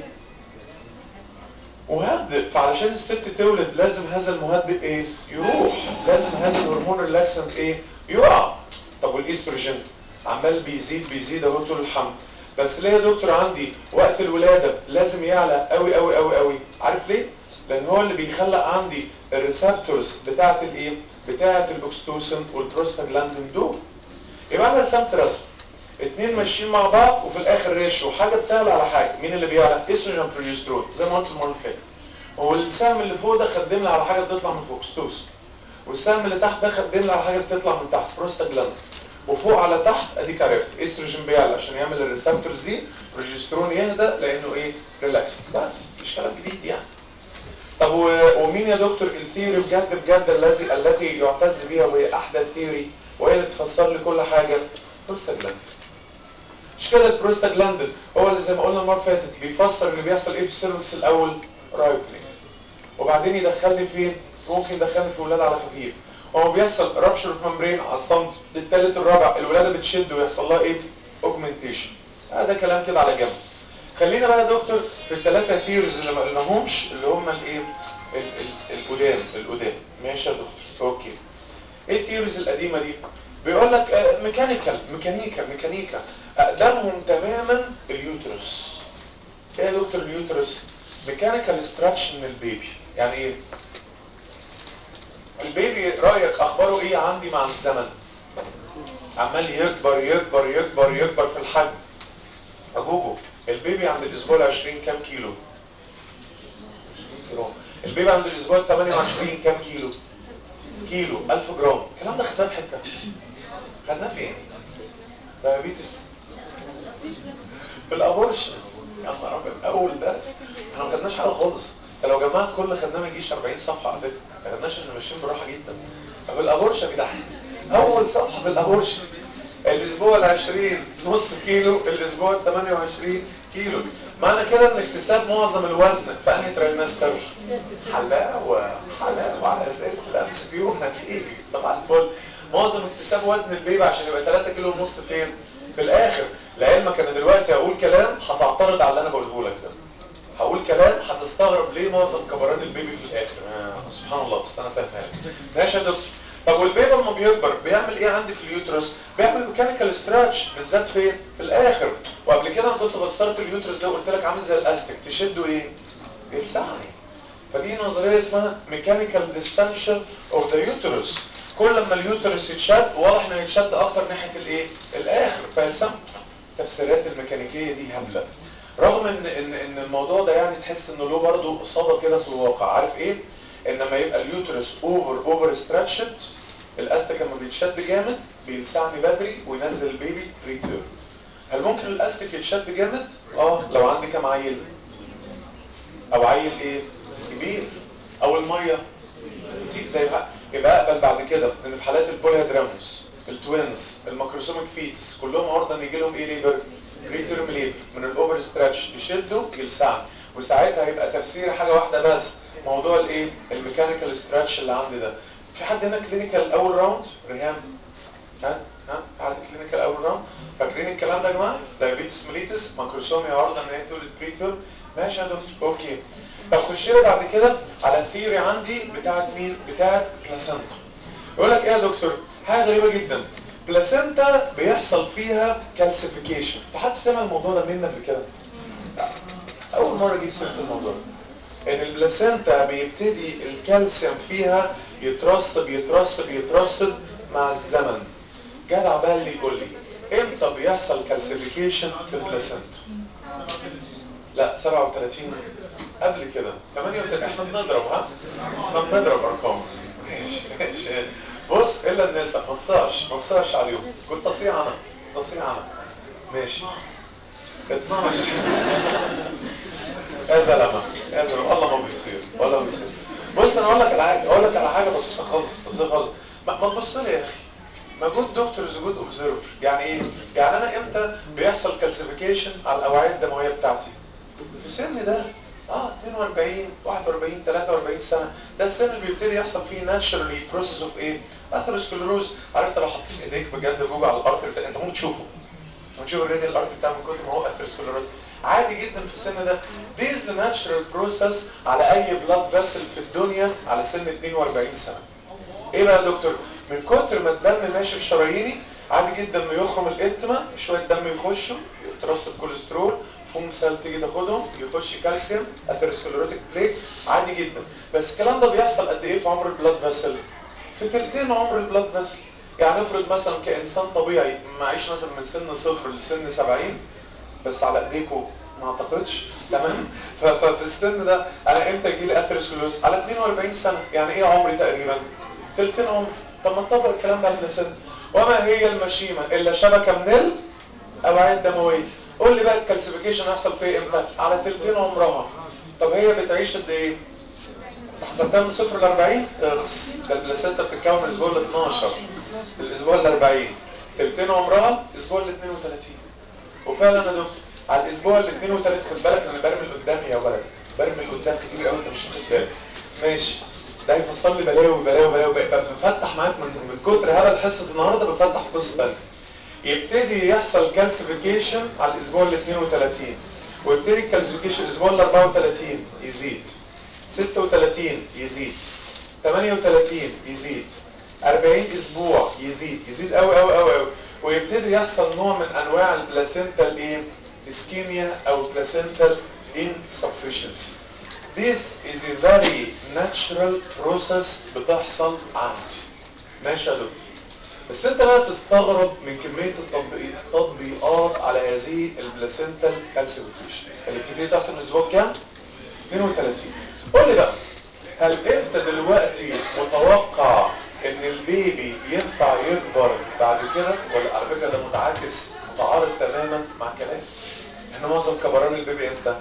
مهدئ فعلشان الست تولد لازم هذا المهدئ ايه يروح لازم هذا الهرمون اللاكسنت ايه يقع طب والاستروجين عمال بيزيد بيزيد اهو طول الحمل بس ليه يا دكتور عندي وقت الولاده لازم يعلى قوي قوي قوي قوي عارف ليه لان هو اللي بيخلق عندي الريسبتورز بتاعه الايه بتاعه الاكستوسين والبروستاجلاندين دول يبقى انا رسمت رسم اتنين ماشيين مع بعض وفي الاخر ريشيو حاجه بتعلى على حاجه مين اللي بيعلى استروجين بروجسترون زي ما قلت المره اللي فاتت والسهم اللي فوق ده خدم لي على حاجه بتطلع من فوق ستوس والسهم اللي تحت ده خدم لي على حاجه بتطلع من تحت بروستاجلاند وفوق على تحت اديك عرفت استروجين بيعلى عشان يعمل الريسبتورز دي بروجسترون يهدى لانه ايه ريلاكس بس مش كلام جديد يعني طب و- ومين يا دكتور الثيوري بجد بجد الذي التي يعتز بها وهي احدث ثيوري وهي اللي تفسر لي كل حاجه بروستاجلاند مش كده البروستاجلاندين هو اللي زي ما قلنا المره اللي فاتت بيفسر اللي بيحصل ايه في السيرفكس الاول رايبلينج وبعدين يدخلني فين ممكن يدخلني في ولاده على خفيف هو بيحصل رابشر اوف ممبرين على السنتي للثالث الرابع الولاده بتشد ويحصل لها ايه اوجمنتيشن هذا كلام كده على جنب خلينا بقى يا دكتور في الثلاثه ثيوريز اللي ما قلناهمش اللي هم الايه ال- ال- القدام القدام ماشي يا دكتور اوكي ايه الثيوريز القديمه دي بيقول لك ميكانيكال ميكانيكا ميكانيكا اقدمهم تماما اليوترس ايه يا دكتور اليوترس ميكانيكال ستراتش من البيبي يعني ايه البيبي رايك اخباره ايه عندي مع الزمن عمال يكبر يكبر يكبر يكبر في الحجم اجوجو البيبي عند الاسبوع العشرين كام كيلو 20 جرام البيبي عند الاسبوع ال 28 كام كيلو كيلو 1000 جرام الكلام ده خدناه في حته خدناه فين دايابيتس في الابورشن يا نهار ابيض اول درس احنا ما خدناش حاجه خالص ده لو جمعت كل اللي خدناه ما يجيش 40 صفحه على فكره ما خدناش احنا ماشيين براحه جدا طب الابورشن يا جدعان اول صفحه في الابورشن الاسبوع ال 20 نص كيلو الاسبوع ال 28 كيلو معنى كده ان اكتساب معظم الوزن في انهي ترايمستر حلاوه حلاوه على اسئله الامس بيوم هتيجي صباح الفل معظم اكتساب وزن البيبي عشان يبقى 3 كيلو ونص فين في الاخر لعلمك انا دلوقتي هقول كلام هتعترض على اللي انا بقوله لك ده هقول كلام هتستغرب ليه معظم كبران البيبي في الاخر آه سبحان الله بس انا فاهمها لك ماشي يا دكتور طب والبيبي لما بيكبر بيعمل ايه عندي في اليوترس بيعمل ميكانيكال ستراتش بالذات فين في الاخر وقبل كده انا كنت فسرت اليوترس ده وقلت لك عامل زي الاستيك تشده ايه يلسعني فدي نظريه اسمها ميكانيكال ديستنشن اوف ذا يوترس كل ما اليوترس يتشد واضح انه يتشد اكتر ناحيه الايه الاخر فيلسم التفسيرات الميكانيكيه دي هبله رغم ان ان ان الموضوع ده يعني تحس انه له برضه اصابه كده في الواقع عارف ايه انما يبقى اليوترس اوفر اوفر ستريتشد الاستك لما بيتشد جامد بيلسعني بدري وينزل البيبي ريتيرن هل ممكن الاستك يتشد جامد اه لو عندي كام عيل او عيل ايه كبير او الميه بتيجي زي ما يبقى اقبل بعد كده ان في حالات البوليهادراموس التوينز الماكروسوميك فيتس كلهم عرضه ان يجي لهم ايه ليبر بريتيرم ليبر من الاوفر ستريتش تشده يلسعني وساعتها هيبقى تفسير حاجه واحده بس موضوع الايه الميكانيكال ستريتش اللي عندي ده في حد هنا كلينيكال اول راوند ريهام ها ها حد كلينيكال اول راوند فاكرين الكلام ده يا جماعه دايابيتس ميليتس ماكروسومي عرضه ان هي تولد بريتيرم ماشي يا دكتور اوكي طب خش لي بعد كده على الثيوري عندي بتاعت مين بتاعت بلاسنتا يقول لك ايه يا دكتور حاجه غريبه جدا بلاسنتا بيحصل فيها كالسيفيكيشن حد سمع الموضوع ده مننا قبل كده اول مره اجيب سيره الموضوع ان البلاسنتا بيبتدي الكالسيوم فيها يترسب يترسب يترسب مع الزمن جدع بقى اللي يقول لي امتى بيحصل كالسيفيكيشن في البلاسنتا لا 37 قبل كده 38 احنا بنضرب ها احنا بنضرب ارقام ماشي ماشي بص الا النساء ما تصاش ما تصاش عليهم كنت تصيع انا تصيع انا ماشي 12 يا زلمه يا زلمه والله ما بيصير ولا بيصير بص انا اقول لك على حاجه اقول لك على حاجه بسيطه خالص بسيطه خالص ما ما تبص لي يا اخي ما جود دكتورز جود اوبزرفر يعني ايه يعني انا امتى بيحصل كالسيفيكيشن على الاوعيه الدمويه بتاعتي في سن ده اه 42 41 43 سنه ده السن اللي بيبتدي يحصل فيه ناتشرالي بروسيس اوف ايه اثيروسكلروز عرفت لو حطيت ايديك بجد جوه على الارض بتاع انت ممكن تشوفه وتشوف الراديال الارض بتاع من كتر ما هو اثيروسكلروز عادي جدا في السن ده دي از ناتشرال بروسيس على اي بلاد فيسل في الدنيا على سن 42 سنه ايه بقى يا دكتور من كتر ما الدم ماشي في شراييني عادي جدا انه يخرم الانتما شويه دم يخشوا يترسب كوليسترول فوم سيل تيجي تاخدهم يخش كالسيوم اثيروسكليروتيك بليك عادي جدا بس الكلام ده بيحصل قد ايه في عمر البلاد فيسل في تلتين عمر البلاد فيسل يعني افرض مثلا كانسان طبيعي معيش مثلا من سن صفر لسن 70 بس على ايديكم ما اعتقدش تمام ففي السن ده انا امتى يجي لي اثيروسكليروز على 42 سنه يعني ايه عمري تقريبا تلتين عمر طب ما نطبق الكلام ده على سن وما هي المشيمه الا شبكه من الاوعيه الدمويه قول لي بقى الكالسيفيكيشن هيحصل فيه امتى على تلتين عمرها طب هي بتعيش قد ايه انت حسبتها من صفر ل 40 اخس ده البلاسينتا بتتكون من الاسبوع ال 12 الاسبوع ال 40 تلتين عمرها الاسبوع ال 32 وفعلا يا دكتور على الاسبوع ال 32 خد بالك انا برمي قدام يا ولد برمي قدام كتير قوي انت مش واخد بالك ماشي ده هيفسر لي بلاوي بلاوي بلاوي بفتح معاك من من كتر هبل حصه النهارده بفتح في قصه ثانيه يبتدي يحصل كالسيفيكيشن على الاسبوع ال 32 ويبتدي الكالسيفيكيشن الاسبوع ال 34 يزيد 36 يزيد 38 يزيد 40 اسبوع يزيد يزيد قوي قوي قوي قوي ويبتدي يحصل نوع من انواع البلاسينتال ايه اسكيميا او بلاسينتال insufficiency This is a very natural process بتحصل عندي ماشي يا دكتور بس انت بقى تستغرب من كمية التطبيق- التطبيقات على هذه البلاسينتال كالسيفيكيشن اللي بتبتدي تحصل من الاسبوع كام؟ 32 قول لي بقى هل انت دلوقتي متوقع ان البيبي ينفع يكبر بعد كده ولا على فكره ده متعاكس متعارض تماما مع كلامي احنا معظم كبران البيبي امتى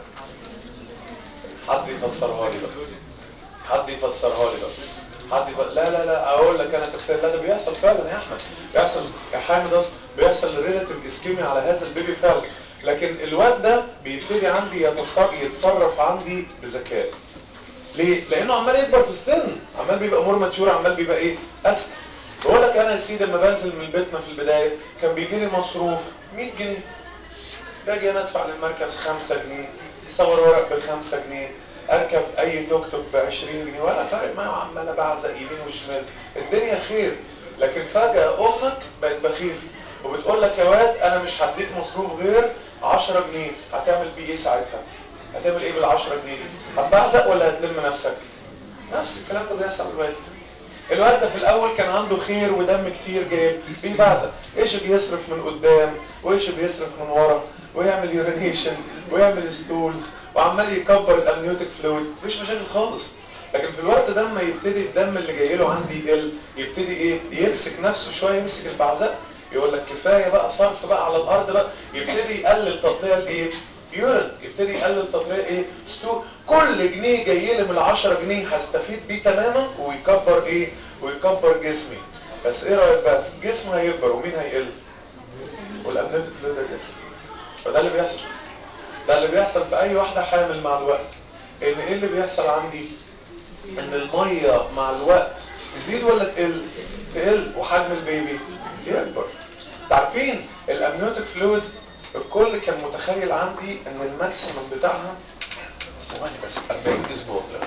حد يفسرها لي بقى حد يفسرها لي بقى حد يف... لا لا لا اقول لك انا تفسير لا ده بيحصل فعلا يا احمد بيحصل يا حامد أصلاً بيحصل ريلاتيف اسكيميا على هذا البيبي فعلا لكن الواد ده بيبتدي عندي يتصرف, يتصرف عندي بذكاء ليه؟ لانه عمال يكبر في السن عمال بيبقى مور ماتيور عمال بيبقى ايه اذكى بقول لك انا يا سيدي لما بنزل من بيتنا في البدايه كان بيجي لي مصروف 100 جنيه باجي انا ادفع للمركز 5 جنيه صور ورق ب 5 جنيه اركب اي توك توك ب 20 جنيه ولا فارق معايا وعمال ابعزق يمين وشمال الدنيا خير لكن فجاه امك بقت بخيل وبتقول لك يا واد انا مش هديك مصروف غير 10 جنيه هتعمل بيه ايه ساعتها هتعمل ايه بال 10 جنيه دي هتبعزق ولا هتلم نفسك نفس الكلام ده بيحصل الواد الواد ده في الاول كان عنده خير ودم كتير جايب بيبعزق ايش بيصرف من قدام وايش بيصرف من ورا ويعمل يورينيشن ويعمل ستولز وعمال يكبر الامنيوتيك فلويد مفيش مشاكل خالص لكن في الوقت ده اما يبتدي الدم اللي جاي له عندي يقل يبتدي ايه يمسك نفسه شويه يمسك البعزق يقول لك كفايه بقى صرف بقى على الارض بقى يبتدي يقلل تطليع الايه يورين يبتدي يقلل تطليع ايه ستور كل جنيه جاي لي من 10 جنيه هستفيد بيه تماما ويكبر ايه ويكبر جسمي بس ايه رايك بقى جسمي هيكبر ومين هيقل والامنيوتيك فلويد هيقل فده اللي بيحصل ده اللي بيحصل في اي واحده حامل مع الوقت ان ايه اللي بيحصل عندي ان الميه مع الوقت تزيد ولا تقل تقل وحجم البيبي يكبر تعرفين الامنيوتيك فلويد الكل كان متخيل عندي ان الماكسيمم بتاعها ثواني بس 40 اسبوع لا.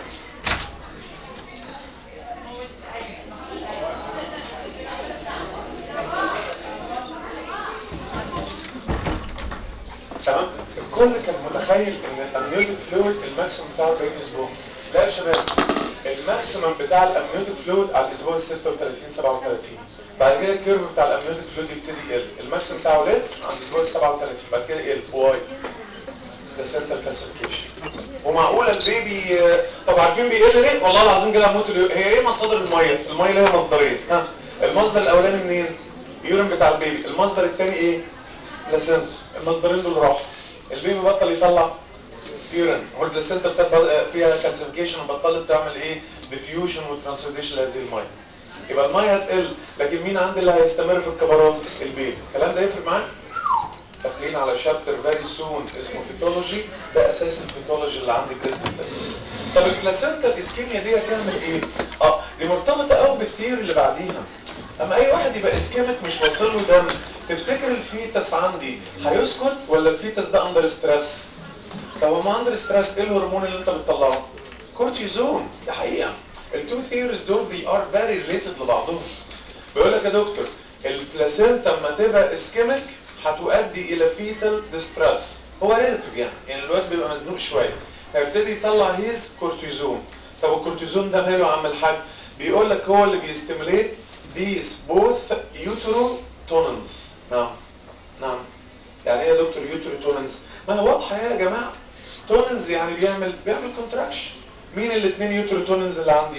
تمام الكل كان متخيل ان الامنيوتيك فلويد الماكسيمم بتاعه 40 اسبوع لا يا شباب الماكسيمم بتاع الامنيوتيك فلويد على الاسبوع 36 37 بعد كده الكيرف بتاع الامنيوتيك فلويد يبتدي يقل الماكسيمم بتاعه ليت على الاسبوع 37 بعد كده يقل واي بلاسنتال كالسيفيكيشن ومعقوله البيبي طب عارفين بيقل ليه والله العظيم كده هموت اليو- هي ايه مصادر الميه الميه ليها مصدرين ها المصدر الاولاني منين يورين بتاع البيبي المصدر الثاني ايه بلاسنتا المصدرين دول راحوا البيبي بطل يطلع يورين هو البلاسنتا بتبقى فيها كالسيفيكيشن وبطلت تعمل ايه ديفيوجن وترانسليشن لهذه الميه يبقى الميه هتقل لكن مين عندي اللي هيستمر في الكبرات البيبي الكلام ده يفرق معاك داخلين على شابتر فيري سون اسمه فيتولوجي ده اساس الفيتولوجي اللي عندي باذن الله طب البلاسنتا الاسكيميا دي هتعمل ايه اه دي مرتبطه قوي بالثيوري اللي بعديها اما اي واحد يبقى اسكيميك مش واصل له دم تفتكر الفيتس عندي هيسكت ولا الفيتس ده اندر ستريس طب هو ما اندر ستريس ايه الهرمون اللي انت بتطلعه كورتيزون دي حقيقه التو ثيوريز دول they are very related لبعضهم بيقول لك يا دكتور البلاسينتا لما تبقى اسكيميك هتؤدي الى فيتال ديستريس هو ريلاتيف يعني يعني الواد بيبقى مزنوق شويه فيبتدي يطلع هيز كورتيزون طب الكورتيزون ده ماله عم الحاج بيقول لك هو اللي بيستيميليت these both uterotonins نعم نعم يعني ايه يا دكتور يوتروتوننز ما هي واضحه يا جماعه توننز يعني بيعمل بيعمل كونتراكشن مين الاثنين يوتروتوننز اللي عندي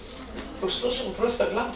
تستوسن وبروستاجلاند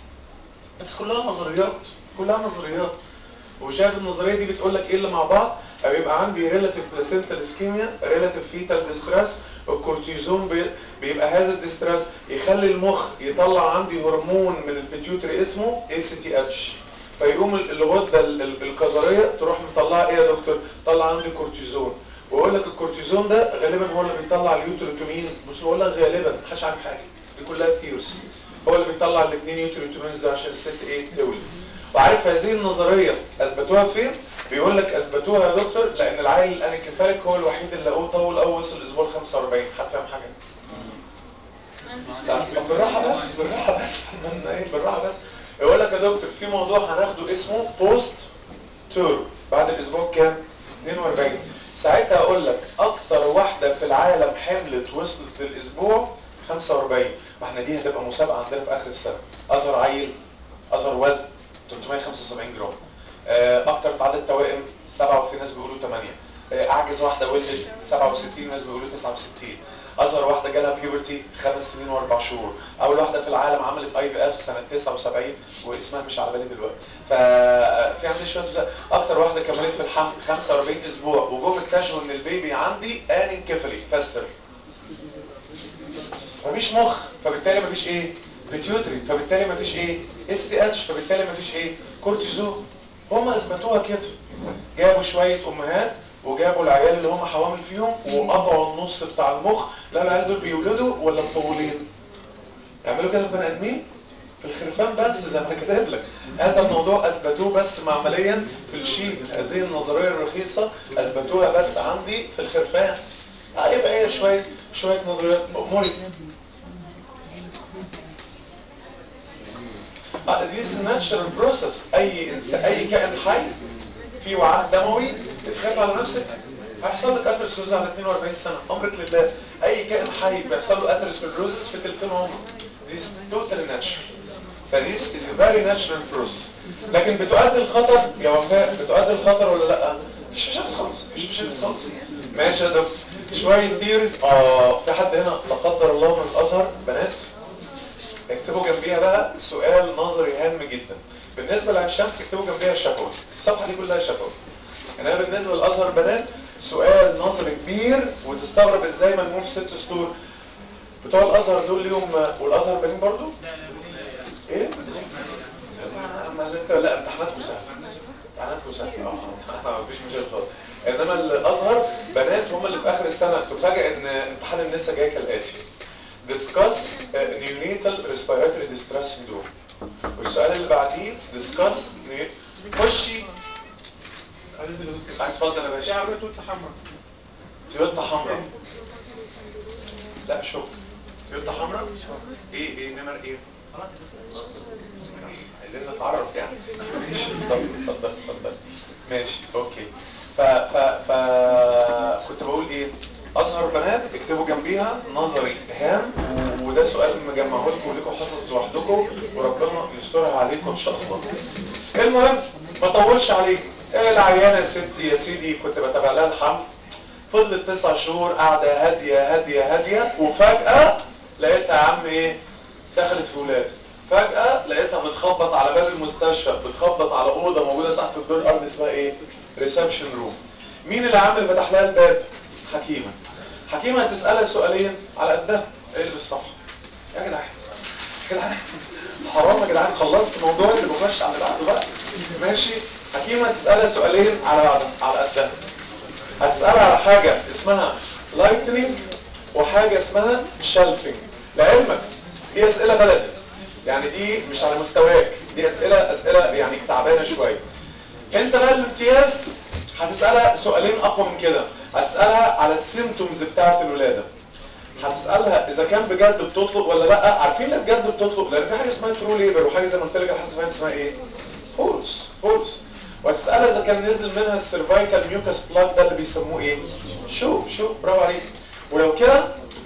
بس كلها نظريات كلها نظريات وشايف النظريه دي بتقول لك ايه اللي مع بعض بيبقى عندي ريلاتيف بلاسنتال اسكيميا ريلاتيف فيتال ديستريس الكورتيزون بي- بيبقى هذا الديستريس يخلي المخ يطلع عندي هرمون من البيتيوتري اسمه اي سي تي اتش فيقوم ال- الغده ال- ال- الكظريه تروح مطلعه ايه يا دكتور طلع عندي كورتيزون ويقول لك الكورتيزون ده غالبا هو اللي بيطلع اليوتروتومينز مش بقول لك غالبا محدش عارف حاجه دي كلها ثيوريز هو اللي بيطلع الاثنين يوتروتومينز ده عشان الست ايه تولد وعارف هذه النظريه اثبتوها فين بيقول لك اثبتوها يا دكتور لان العيل الانكفاليك هو الوحيد اللي لقوه طول اول وصل الاسبوع 45 حد فاهم حاجه لا طب بالراحه بس بالراحه بس من ايه بالراحه بس يقول لك يا دكتور في موضوع هناخده اسمه بوست تور بعد الاسبوع كام 42 ساعتها اقول لك اكتر واحده في العالم حملت وصلت للاسبوع 45 ما احنا دي هتبقى مسابقه عندنا في اخر السنه اصغر عيل اصغر وزن 375 جرام آه، اكتر عدد توائم سبعة وفي ناس بيقولوا 8 آه، اعجز واحده ولدت 67 ناس بيقولوا 69 اصغر واحده جالها بيوبرتي خمس سنين واربع شهور اول واحده في العالم عملت اي في اف سنه 79 واسمها مش على بالي دلوقتي ففي عندي شويه وزن. اكتر واحده كملت في الحمل 45 اسبوع وجم اكتشفوا ان البيبي عندي انكفالي فسر مفيش مخ فبالتالي مفيش ايه بيتيوتري فبالتالي مفيش ايه اس تي اتش فبالتالي مفيش ايه كورتيزون هم اثبتوها كده جابوا شويه امهات وجابوا العيال اللي هم حوامل فيهم وقطعوا النص بتاع المخ لا العيال دول بيولدوا ولا مطولين يعملوا كده في بني ادمين في الخرفان بس زي ما انا كاتب لك هذا الموضوع اثبتوه بس معمليا في الشيت هذه النظريه الرخيصه اثبتوها بس عندي في الخرفان هيبقى هي شويه شويه نظريات مريض This is natural process اي إنس- اي كائن حي في وعاء دموي بتخاف على نفسك هيحصل لك اثيروسكلروز على 42 سنه امرك لله اي كائن حي بيحصل له اثيروسكلروز في تلتين عمره This is totally natural فديس is a very natural process لكن بتؤدي الخطر يا وفاء بتؤدي الخطر ولا لا مفيش مشاكل خالص مفيش مشاكل خالص ماشي يا دكتور شويه ثيوريز اه في حد هنا لا قدر الله من الازهر بنات اكتبوا جنبيها بقى سؤال نظري هام جدا بالنسبه لعين شمس اكتبوا جنبيها شفوي الصفحه دي كلها شفوي انما بالنسبه للازهر بنات سؤال نظري كبير وتستغرب ازاي ملموم في ست سطور بتوع الازهر دول ليهم والازهر بنين برضو ايه لا امتحاناتكم سهله امتحاناتكم سهله اه مفيش مشكله خالص انما الازهر بنات هم اللي في اخر السنه تفاجئ ان امتحان النساء جاي كالاتي discuss uh, neonatal respiratory distress syndrome والسؤال اللي بعديه discuss ne- خشي اتفضل يا باشا عربية تويوتا حمراء تويوتا حمراء لا شوك تويوتا حمراء ايه ايه نمر ايه خلاص عايزين نتعرف يعني ماشي اتفضل اتفضل اتفضل ماشي اوكي ف ف ف كنت بقول ايه ازهر بنات اكتبوا جنبيها نظري هام و- وده سؤال مجمعه لكم لكم حصص لوحدكم وربنا يسترها عليكم ان شاء الله المهم ما اطولش عليك إيه العيانه يا ستي يا سيدي كنت بتابع لها الحمل فضلت تسع شهور قاعده هاديه هاديه هاديه وفجاه لقيتها يا عم ايه دخلت في ولاده فجأة لقيتها بتخبط على باب المستشفى بتخبط على أوضة موجودة تحت في الدور الأرضي اسمها إيه؟ ريسبشن روم مين اللي عامل فتح لها الباب؟ حكيمة حكيمة هتسألها سؤالين على قدها اقلب الصفحة يا جدعان يا جدعان حرام يا جدعان خلصت موضوع اللي بخش على بعضه بقى ماشي حكيمة هتسألها سؤالين على بعضها على قدها هتسألها على حاجة اسمها لايتنينج وحاجة اسمها شلفنج لعلمك دي أسئلة بلدي يعني دي مش على مستواك دي أسئلة أسئلة يعني تعبانة شوية انت بقى الامتياز هتسألها سؤالين أقوى من كده هتسألها على السيمتومز بتاعة الولادة هتسألها إذا كان بجد بتطلق ولا لا عارفين ليه بجد بتطلق لأن في حاجة اسمها ترو ليبر وحاجة زي ما قلت لك الحاسة اسمها إيه فولس فولس وهتسألها إذا كان نزل منها السيرفايكال ميوكاس بلاك ده اللي بيسموه إيه شو شو برافو عليك ولو كده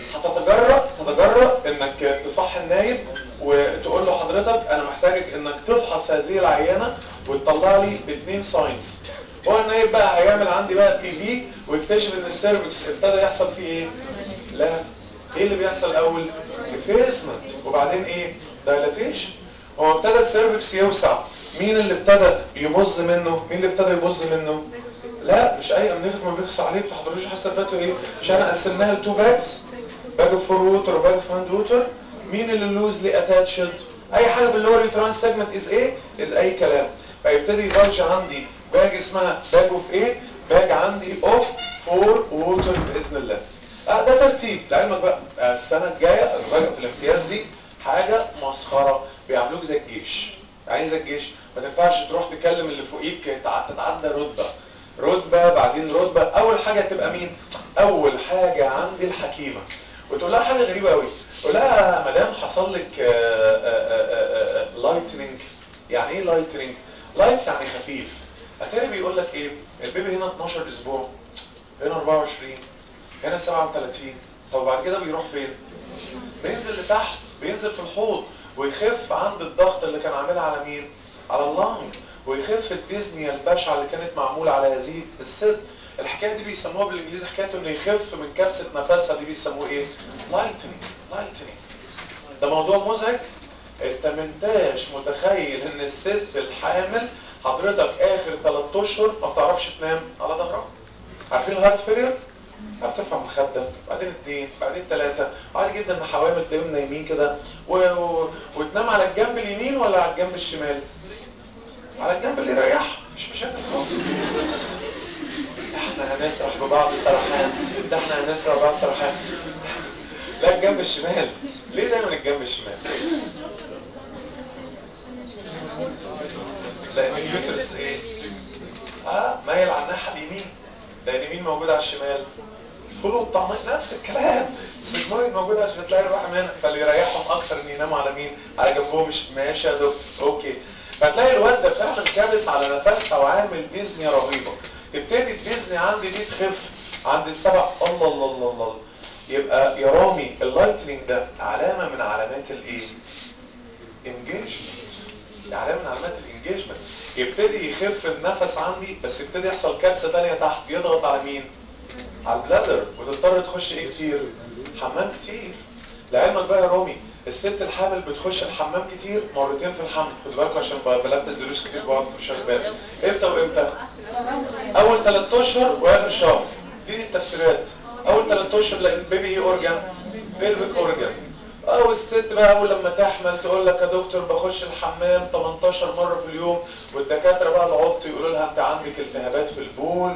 هتتجرأ تتجرأ انك تصحي النايب وتقول له حضرتك انا محتاجك انك تفحص هذه العينه وتطلع لي اثنين ساينس هو النايب بقى هيعمل عندي بقى بي في ويكتشف ان السيرفكس ابتدى يحصل فيه ايه لا ايه اللي بيحصل الاول افيسمنت وبعدين ايه دايلاتيشن هو ابتدى السيرفكس يوسع مين اللي ابتدى يبظ منه مين اللي ابتدى يبظ منه لا مش اي امنيتك ما بيخص عليه بتحضروش حاسه فاتوا ايه مش انا قسمناها لتو باجز باج اوف فور ووتر وباج اوف هاند ووتر مين اللي لوزلي اتاتشد اي حاجه باللور يوتران سيجمنت از ايه از اي كلام فيبتدي يبلج عندي باج اسمها باج اوف ايه باج عندي اوف فور ووتر باذن الله آه ده ترتيب لعلمك بقى آه السنه الجايه الراجل في الامتياز دي حاجه مسخره بيعملوك زي الجيش يعني زي الجيش ما تنفعش تروح تكلم اللي فوقيك تع- تتعدى رتبه رتبه بعدين رتبه اول حاجه تبقى مين اول حاجه عندي الحكيمه وتقول لها حاجه غريبه قوي تقول لها يا مدام حصل لك لايتنينج يعني ايه لايتنينج لايت يعني خفيف اتاري بيقول لك ايه البيبي هنا 12 اسبوع هنا 24 هنا 37 طب بعد كده بيروح فين بينزل لتحت بينزل في الحوض ويخف عند الضغط اللي كان عاملها على مين على اللنج ويخف الديزنيا البشعه اللي كانت معموله على هذه الست الحكايه دي بيسموها بالانجليزي حكايه انه يخف من كبسه نفسها دي بيسموه ايه لايتنينج لايتنينج ده موضوع مزعج انت منتاش متخيل ان الست الحامل حضرتك اخر 3 اشهر ما بتعرفش تنام على ظهرها عارفين الهارت فيلير بترفع مخدة بعدين اثنين بعدين ثلاثة عادي جدا ان حوامل تلاقيهم نايمين كده و... و... وتنام على الجنب اليمين ولا على الجنب الشمال على الجنب اللي يريحها مش مشاكل خالص ده احنا هنسرح ببعض سرحان ده احنا هنسرح ببعض سرحان لا الجنب الشمال ليه دايما الجنب الشمال لان اليوترس ايه اه مايل على الناحيه اليمين لان اليمين موجود على الشمال الفول والطعمين نفس الكلام السجمويد موجود عشان تلاقي الرحم هنا فاللي يريحهم اكتر ان يناموا على مين على جنبهم مش ماشي يا دكتور اوكي فتلاقي الواد ده فعلا كابس على نفسها وعامل ديزني رهيبه تبتدي الديزني عندي دي تخف عند السبع الله الله الله الله يبقى يا رامي اللايتنينج ده علامه من علامات الايه انجيجمنت علامه من علامات الانجيجمنت يبتدي يخف النفس عندي بس يبتدي يحصل كارثه ثانيه تحت يضغط على مين على البلادر وتضطر تخش ايه كتير حمام كتير لعلمك بقى يا رامي الست الحامل بتخش الحمام كتير مرتين في الحمل خد بالكوا عشان ب- بلبس دروس كتير بقعد في شباب امتى وامتى اول ثلاث اشهر واخر شهر دي التفسيرات اول ثلاث اشهر لا البيبي ايه اورجان بيلفيك اورجان او الست بقى اول لما تحمل تقول لك يا دكتور بخش الحمام 18 مره في اليوم والدكاتره بقى العبط يقولوا لها انت عندك التهابات في البول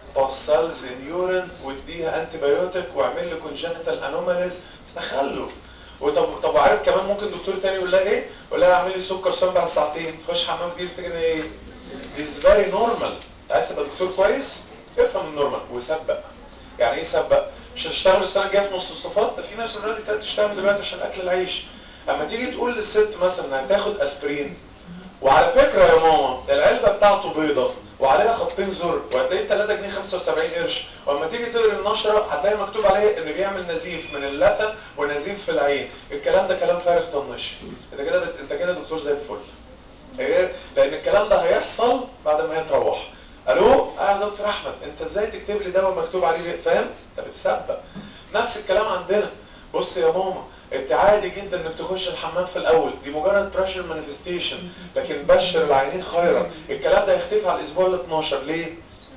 باسلز ان يورين واديها انتي بايوتيك واعمل لي كونجنتال انوماليز تخلف وطب طب وعارف كمان ممكن دكتور تاني يقول لها ايه؟ يقول لها اعملي سكر صنع بعد ساعتين تخش حمام كتير تفتكر ان هي ايه؟ This very normal عايز تبقى دكتور كويس افهم النورمال وسبق يعني ايه سبق مش هتشتغل السنه الجايه في نص الصفات ده في ناس اوريدي ابتدت تشتغل دلوقتي عشان اكل العيش اما تيجي تقول للست مثلا هتاخد اسبرين وعلى فكره يا ماما العلبه بتاعته بيضه وعليها خطين زر وهتلاقيه 3 جنيه 75 قرش واما تيجي تقري النشره هتلاقي مكتوب عليه ان بيعمل نزيف من اللثه ونزيف في العين الكلام ده كلام فارغ طنش انت كده بت... انت كده دكتور زي الفل إيه؟ لان الكلام ده هيحصل بعد ما هي تروح الو اه يا دكتور احمد انت ازاي تكتب لي دواء مكتوب عليه فاهم انت بتسبق نفس الكلام عندنا بص يا ماما انت عادي جدا انك تخش الحمام في الاول دي مجرد بريشر مانيفستيشن لكن بشر العينين خيرا الكلام ده هيختفي على الاسبوع ال 12 ليه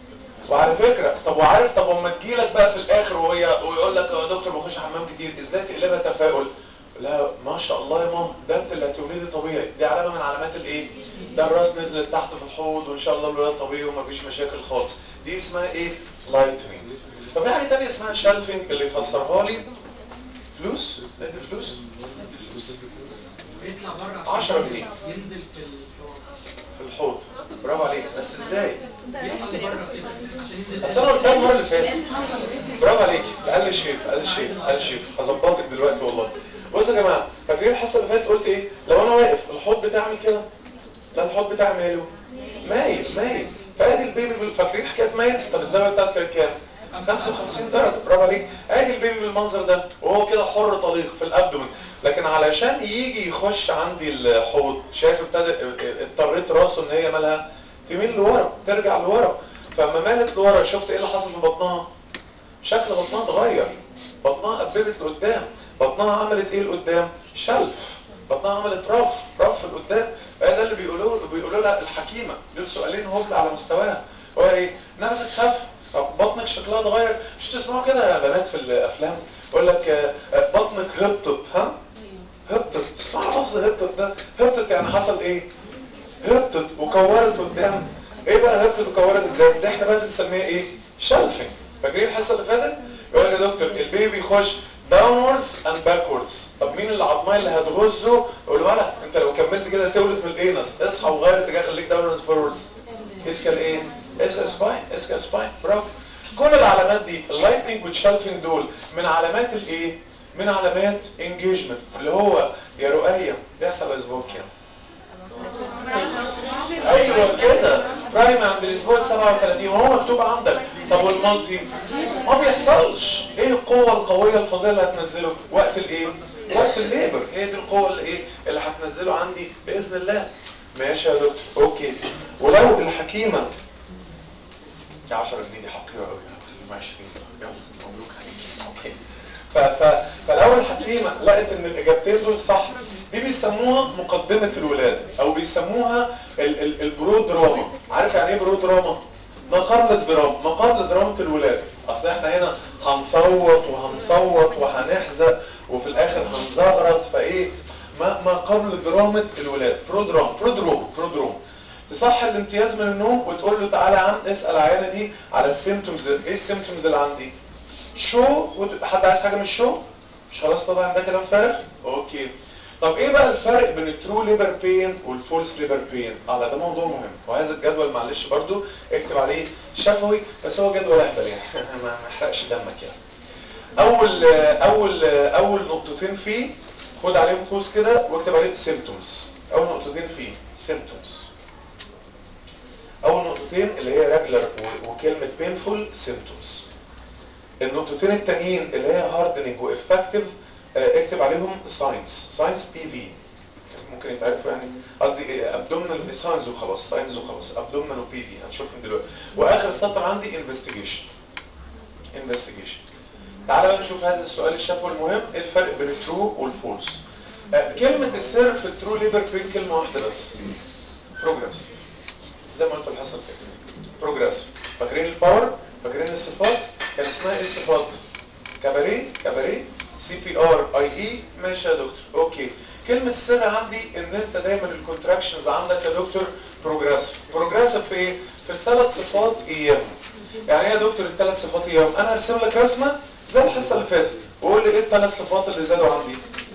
وعلى فكره طب وعارف طب اما تجيلك بقى في الاخر وهي ويقول لك يا دكتور بخش حمام كتير ازاي تقلبها تفاؤل لا ما شاء الله يا ماما ده انت اللي هتولدي طبيعي دي علامه من علامات الايه ده الراس نزلت تحت في الحوض وان شاء الله الولاد طبيعي ومفيش مشاكل خالص دي اسمها ايه لايتنينج طب في حاجه ثانيه اسمها شالفنج اللي يفسرها لي فلوس ندي فلوس ندي فلوس بيطلع بره 10 جنيه ينزل في الحوار في الحوض برافو عليك بس ازاي يطلع بره كده عشان ينزل اصل انا قلتها المره اللي فاتت برافو عليك اقل شيء اقل شيء اقل شيء هظبطك دلوقتي والله بصوا يا جماعه فاكرين الحصه اللي فاتت قلت ايه لو انا واقف الحوض بتاعي عامل كده ده الحوض بتاعي ماله مايل مايل فادي البيبي بال- فاكرين حكايه مايل طب الزاويه بتاعته كانت كام 55 درجه برافو عليك ادي البيبي بالمنظر ده وهو كده حر طليق في الابدومن لكن علشان يجي يخش عندي الحوض شايف ابتدى اضطريت راسه ان هي مالها تميل لورا ترجع لورا فاما مالت لورا شفت ايه اللي حصل في بطنها شكل بطنها اتغير بطنها قببت لقدام بطنها عملت ايه لقدام شلف بطنها عملت رف رف لقدام فهي ده اللي بيقولوه بيقولوا لها الحكيمه دول سؤالين هبل على مستواها هو ايه نفسك خف طب بطنك شكلها اتغير مش تسمعوا كده يا بنات في الافلام يقول لك آه، آه، بطنك هبطت ها هبطت تسمع لفظ هبطت ده هبطت يعني حصل ايه هبطت وكورت قدام ايه بقى هبطت وكورت قدام ده احنا بقى بنسميها ايه شلفنج فاكرين الحصه اللي فاتت يقول لك يا دكتور البيبي يخش downwards and backwards طب مين العظمايه اللي هتغزه يقول ولا انت لو كملت كده تولد من الانس اصحى وغير اتجاه خليك downwards forwards اسكال ايه اسكال سباين اسكال سباين برافو كل العلامات دي اللايتنج والشلفنج دول من علامات الايه من علامات انجيجمنت اللي هو يا رؤية بيحصل اسبوع كام ايوه كده برايم عند الاسبوع 37 وهو مكتوب عندك طب والمالتي ما بيحصلش ايه القوه القويه الفظيعه اللي هتنزله وقت الايه وقت الليبر هي دي القوه اللي ايه اللي هتنزله عندي باذن الله ماشي يا دكتور اوكي ولو الحكيمه دي 10 جنيه دي حقيره قوي هتخليهم 20 يلا مبروك عليك اوكي ف ف فالاول الحكيمه لقت ان الاجابتين دول صح دي بيسموها مقدمه الولاده او بيسموها ال ال البرودراما عارف يعني ايه برودراما ما قبل الدراما ما قبل دراما الولاده اصل احنا هنا هنصوت وهنصوت وهنحزق وفي الاخر هنزغرط فايه ما ما قبل دراما الولاده برودرام برودروم برودروم تصحي الامتياز من النوم وتقول له تعالى يا عم اسال العيانه دي على السيمتومز ايه السيمتومز اللي عندي شو وت- حد عايز حاجه من الشو مش خلاص طبعا ده كلام فارغ اوكي طب ايه بقى الفرق بين الترو ليبر بين والفولس ليبر بين اه لا ده موضوع مهم وهذا الجدول معلش برضو اكتب عليه شفوي بس هو جدول اهبل يعني ما ما يحرقش دمك يعني اول اول اول نقطتين فيه خد عليهم قوس كده واكتب عليه سيمتومز اول نقطتين فيه سيمتومز اول نقطتين اللي هي ريجلر وكلمه بينفول سيمتومز النقطتين التانيين اللي هي هاردنج وافكتيف اكتب عليهم ساينس ساينس بي في ممكن يتعرفوا يعني قصدي ابدومينال ساينز وخلاص ساينز وخلاص ابدومينال وبي في هنشوفهم دلوقتي واخر سطر عندي انفستيجيشن انفستيجيشن تعالى بقى نشوف هذا السؤال الشفوي المهم ايه الفرق بين الترو والفولس آه، كلمة السر في الترو ليبر بين كلمة واحدة بس بروجريسيف زي ما قلت الحصة اللي فاتت بروجريسيف فاكرين الباور فاكرين الصفات كان اسمها ايه الصفات كباريه كباريه سي بي ار اي اي ماشي يا دكتور اوكي كلمة السر عندي ان انت دايما الكونتراكشنز عندك يا دكتور بروجريسيف بروجريسيف في ايه في الثلاث صفات اياهم يعني ايه يا دكتور الثلاث صفات اياهم انا هرسم لك رسمه زي الحصه اللي فاتت وقول لي ايه الثلاث صفات اللي زادوا عندي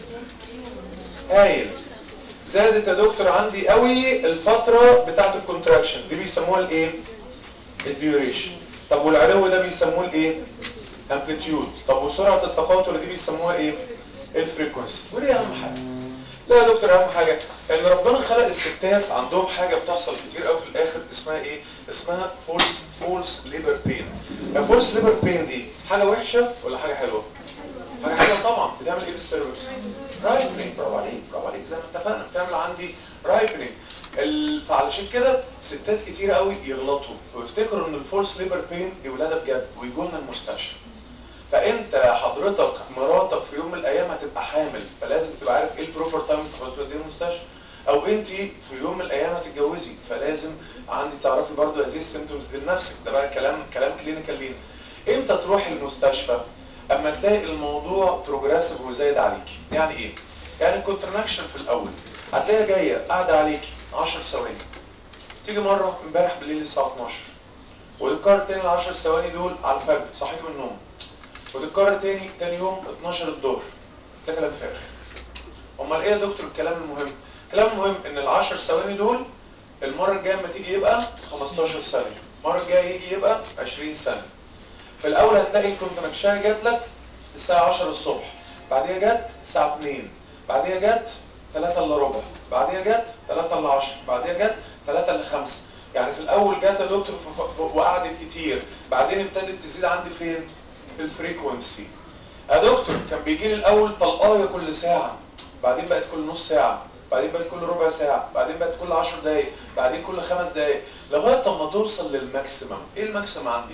هايل زادت يا دكتور عندي قوي الفتره بتاعه الكونتراكشن دي بيسموها الايه الديوريشن طب والعلو ده بيسموه الايه امبليتيود طب وسرعه التقاطر دي بيسموها ايه الفريكونسي ودي اهم حاجه لا يا دكتور اهم حاجه ان ربنا خلق الستات عندهم حاجه بتحصل كتير قوي في الاخر اسمها ايه اسمها فولس فولس ليبر بين الفولس ليبر بين دي حاجه وحشه ولا حاجه حلوه حاجه حلوه طبعا بتعمل ايه بالسيرفكس رايبنينج برافو عليك برافو عليك زي ما اتفقنا بتعمل عندي رايبنينج ال... فعلشان كده ستات كتير قوي يغلطوا ويفتكروا ان الفولس ليبر بين دي ولاده بجد ويجوا لنا المستشفى فانت حضرتك مراتك في يوم من الايام هتبقى حامل فلازم تبقى عارف ايه البروبر تايم توديها المستشفى او انت في يوم من الايام هتتجوزي فلازم عندي تعرفي برضو هذه السيمتومز دي لنفسك ده بقى كلام كلام كلينيكال لينا امتى تروح المستشفى اما تلاقي الموضوع بروجريسيف وزايد عليكي يعني ايه يعني الكونترنكشن في الاول هتلاقيها جايه قاعده عليكي 10 ثواني تيجي مره امبارح بالليل الساعه 12 وتتكرر تاني ال 10 ثواني دول على الفجر صحيت من النوم وتتكرر تاني تاني يوم 12 الظهر ده كلام فارغ امال ايه يا دكتور الكلام المهم الكلام المهم ان ال 10 ثواني دول المره الجايه لما تيجي يبقى 15 ثانيه المره الجايه يجي يبقى 20 ثانيه في الاول هتلاقي الكونتراكشن جات لك الساعه 10 الصبح بعديها جت الساعه 2 بعديها جت 3 الا ربع بعديها جت 3 الا 10 بعديها جت 3 الا 5 يعني في الاول جت يا دكتور ف- ف- وقعدت كتير بعدين ابتدت تزيد عندي فين الفريكونسي يا دكتور كان بيجي لي الاول طلقايه كل ساعه بعدين بقت كل نص ساعه بعدين بقت كل ربع ساعه بعدين بقت كل 10 دقايق بعدين كل خمس دقايق لغايه اما توصل للماكسيمم ايه الماكسيمم عندي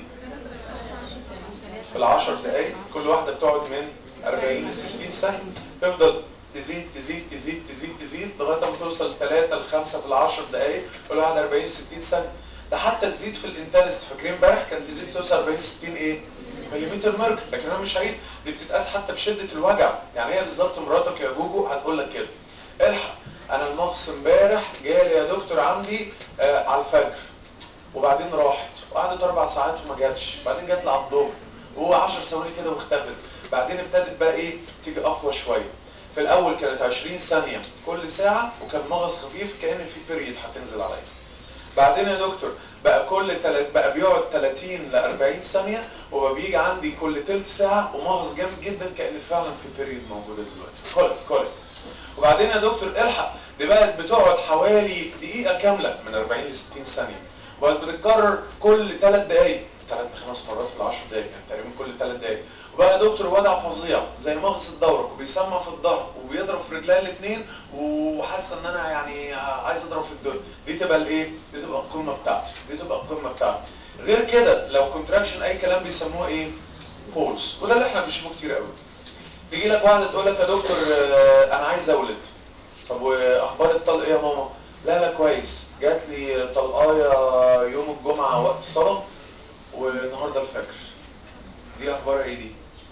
في العشر دقايق كل واحدة بتقعد من 40 ل 60 ثانية تفضل تزيد تزيد تزيد تزيد تزيد لغاية ما توصل 3 ل 5 في العشر دقايق كل واحدة 40 ل 60 ثانية ده حتى تزيد في الانتنست فاكرين امبارح كان تزيد توصل 40 ل 60 ايه؟ مليمتر ميركوري لكن انا مش هعيد دي بتتقاس حتى بشدة الوجع يعني هي بالظبط مراتك يا جوجو هتقول لك كده الحق انا المغص امبارح جالي يا دكتور عندي آه على الفجر وبعدين راحت وقعدت اربع ساعات وما جاتش بعدين جات لي على الظهر وهو 10 ثواني كده واختفت بعدين ابتدت بقى ايه تيجي اقوى شويه في الاول كانت 20 ثانيه كل ساعه وكان مغص خفيف كان في بيريد هتنزل عليا بعدين يا دكتور بقى كل تلت بقى بيقعد 30 ل 40 ثانيه وبقى بيجي عندي كل تلت ساعه ومغص جامد جدا كان فعلا في بيريد موجوده دلوقتي كولت كولت وبعدين يا دكتور الحق دي بقت بتقعد حوالي دقيقه كامله من 40 ل 60 ثانيه وبقت بتتكرر كل 3 دقائق ثلاث لخمس مرات في العشر دقايق يعني تقريبا كل ثلاث دقايق وبقى يا دكتور وضع فظيع زي مغص الدورة وبيسمع في الظهر وبيضرب في رجليا الاثنين وحاسه ان انا يعني عايز اضرب في الدنيا دي تبقى الايه دي تبقى القمه بتاعتي دي تبقى القمه بتاعتي غير كده لو كونتراكشن اي كلام بيسموه ايه فولس وده اللي احنا بنشوفه كتير قوي تيجي لك واحده تقول لك يا دكتور آه، انا عايز اولد طب واخبار الطلق ايه يا ماما لا لا كويس جات لي طلقايه يوم الجمعه وقت الصلاه والنهارده الفجر دي اخبارها ايه دي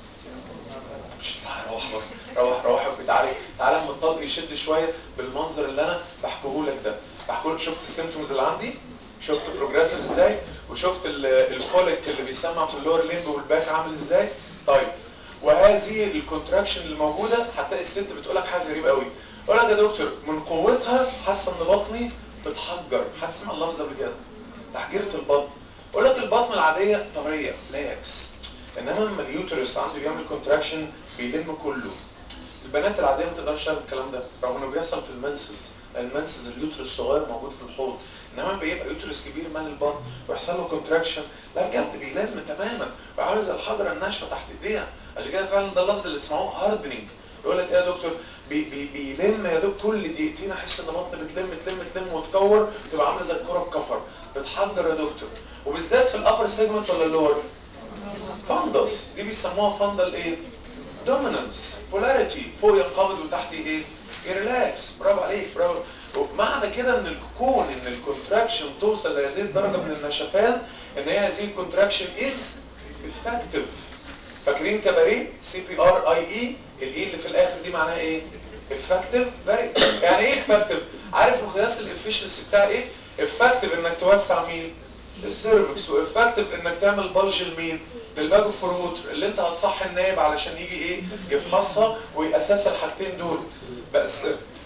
مش لا، روح بقى. روح روح تعالى تعالى اما الطلق يشد شويه بالمنظر اللي انا بحكيه لك ده بحكي لك شفت السيمتومز اللي عندي شفت بروجريسيف ازاي وشفت ال- الكوليك اللي بيسمع في اللور ليمب والباك عامل ازاي طيب وهذه الكونتراكشن اللي موجوده هتلاقي الست بتقول لك حاجه غريبه قوي تقول لك يا دكتور من قوتها حاسه ان بطني بتحجر هتسمع اللفظ قبل كده تحجيره البطن يقول لك البطن العاديه طريه لاكس انما لما اليوترس عنده بيعمل كونتراكشن بيلم كله البنات العاديه ما تقدرش تعمل الكلام ده رغم انه بيحصل في المنسز المنسز اليوترس الصغير موجود في الحوض انما بيبقى يوترس كبير مال البطن ويحصل له كونتراكشن لا بجد بيلم تماما وعامل زي الحجره الناشفه تحت ايديها عشان كده فعلا ده اللفظ اللي اسمه هاردنينج يقول لك ايه يا دكتور بي بي بيلم يا دكتور كل دقيقتين احس ان بطني بتلم تلم تلم وتكور تبقى عامله زي الكره الكفر بتحجر يا دكتور وبالذات في الابر سيجمنت ولا اللور فندس دي بيسموها فندل ايه دومينانس بولاريتي فوق ينقبض وتحت ايه يريلاكس برافو عليك برافو معنى كده ان الكون ان الكونتراكشن توصل لهذه الدرجه من النشفان ان هي هذه الكونتراكشن از افكتيف فاكرين كباريه سي بي ار اي اي الاي اللي في الاخر دي معناها ايه افكتيف فيري يعني ايه افكتيف عارف مقياس الافشنسي بتاع ايه افكتيف انك توسع مين السيرفكس وافكتيف انك تعمل بلج لمين للباجو فروتر اللي انت هتصحي النايب علشان يجي ايه يفحصها ويأسس الحاجتين دول بس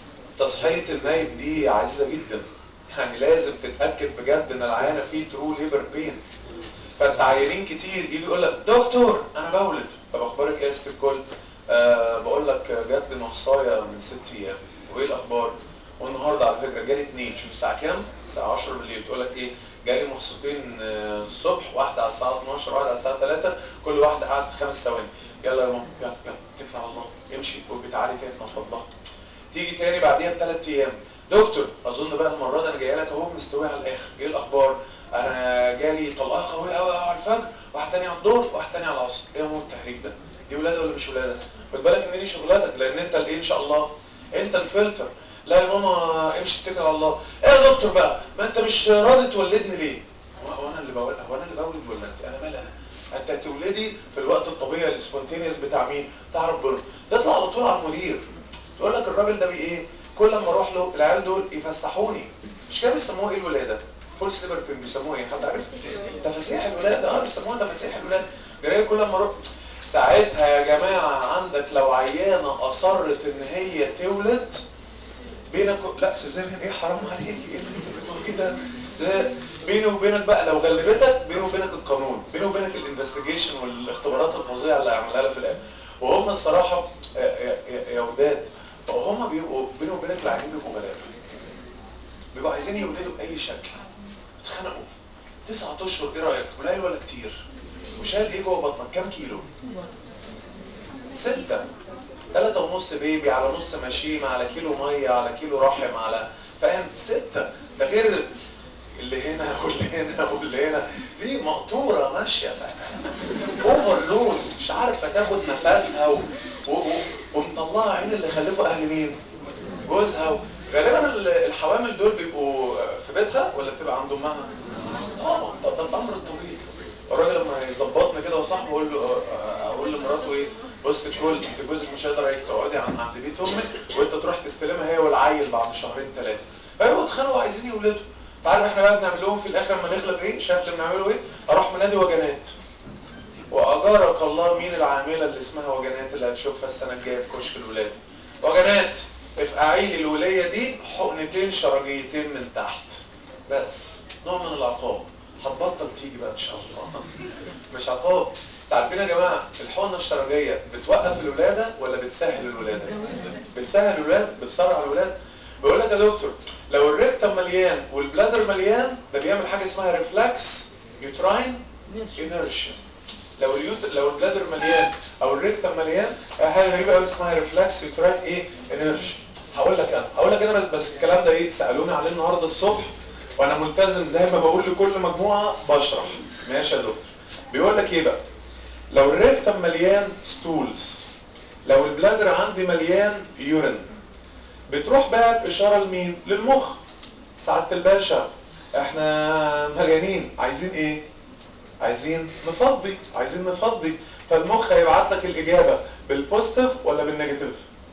تصحية النايب دي عزيزة جدا يعني لازم تتأكد بجد ان العيانة فيه ترو ليبر بين فالتعيانين كتير يجي يقول لك دكتور انا بولد طب اخبارك ايه يا ست الكل أه بقول لك جات لي مخصايه من ست ايام وايه الاخبار والنهارده على فكره جالي اتنين شوف الساعه كام الساعه 10 بالليل تقول لك ايه جالي مخصوصين آه، الصبح واحده على الساعه 12 واحده على الساعه 3 كل واحده قعدت خمس ثواني يلا يا ماما يلا يلا اتكل على الله امشي قول تعالي تاني نفضلها تيجي تاني بعديها بثلاث ايام دكتور اظن بقى المره دي انا جاي لك اهو مستوي على الاخر ايه الاخبار انا جالي طلقه قويه قوي على الفجر واحد تاني على الظهر واحد تاني على العصر ايه يا ماما التهريج ده دي ولاده ولا مش ولاده خد بالك ان دي شغلتك لان انت الايه ان شاء الله انت الفلتر لا يا ماما امشي اتكل على الله ايه يا دكتور بقى ما انت مش راضي تولدني ليه هو هو انا اللي بولد هو انا اللي بولد ولا انت انا مالي انا انت هتولدي في الوقت الطبيعي السبونتينيوس بتاع مين بتاع ربنا تطلع على طول على المدير تقول لك الراجل ده بي ايه كل ما اروح له العيال دول يفسحوني مش كده بيسموه ايه الولاده فول سليبر بين بيسموه ايه حد عارف تفاسيح الولاده اه بيسموها تفاسيح الولاده جاي كل ما اروح ساعتها يا جماعه عندك لو عيانه اصرت ان هي تولد بينك لا سيزاريان ايه حرام عليك ايه اللي انت بتقوليه ده ده بيني وبينك بقى لو غلبتك بيني وبينك القانون بيني وبينك الانفستيجيشن والاختبارات الفظيعه اللي هيعملها لها في الاخر وهم الصراحه يا- يا يا- يا وداد هم بيبقوا بيني وبينك العيانين بيبقوا غلابه بيبقوا عايزين يولدوا باي شكل اتخنقوا تسعة اشهر ايه رايك قليل ولا كتير وشايل ايه جوه بطنك كام كيلو ستة ثلاثة ونص بيبي على نص مشيمة على كيلو مية على كيلو رحم على فاهم ستة ده غير اللي هنا واللي هنا واللي هنا دي مقطورة ماشية اوفرلود مش عارفة تاخد نفسها و... و... و... ومطلعة عين اللي خلفوا اهل مين جوزها و... غالبا ال- الحوامل دول بيبقوا في بيتها ولا بتبقى عند امها اه ده ده الامر الطبيعي الراجل لما يظبطني كده وصاحبه اقول له اقول لمراته ايه بص الكل انت جوزك مش هيقدر عليك تقعدي عن- عند بيت امك وانت تروح تستلمها هي والعيل بعد شهرين ثلاثه فايوه اتخانقوا عايزين يولدوا تعالوا احنا بقى بنعمل لهم في الاخر لما نغلب ايه شكل بنعمله ايه اروح منادي وجنات واجارك الله مين العامله اللي اسمها وجنات اللي هتشوفها السنه الجايه في كشك الولاد وجنات افقعي لي الوليه دي حقنتين شرجيتين من تحت بس نوع من العقاب هتبطل تيجي بقى ان شاء الله مش عقاب انتوا عارفين يا جماعه الحقنه الشرجيه بتوقف الولاده ولا بتسهل الولاده بتسهل الولاده بتسرع الولاده بيقول لك يا دكتور لو الريكتم مليان والبلادر مليان ده بيعمل حاجه اسمها ريفلكس يوتراين انرشيا لو اليوت لو البلادر مليان او الريكتم مليان حاجه غريبه قوي اسمها ريفلكس يوتراين ايه انرشيا هقول لك انا هقول لك انا بس, بس الكلام ده ايه سالوني عليه النهارده الصبح وانا ملتزم زي ما بقول لكل مجموعه بشرح ماشي يا دكتور بيقول لك ايه بقى لو الريكتم مليان ستولز لو البلادر عندي مليان يورين بتروح بقى باشاره لمين للمخ سعاده الباشا احنا مليانين عايزين ايه عايزين نفضي عايزين نفضي فالمخ هيبعت لك الاجابه بالبوزيتيف ولا بالنيجاتيف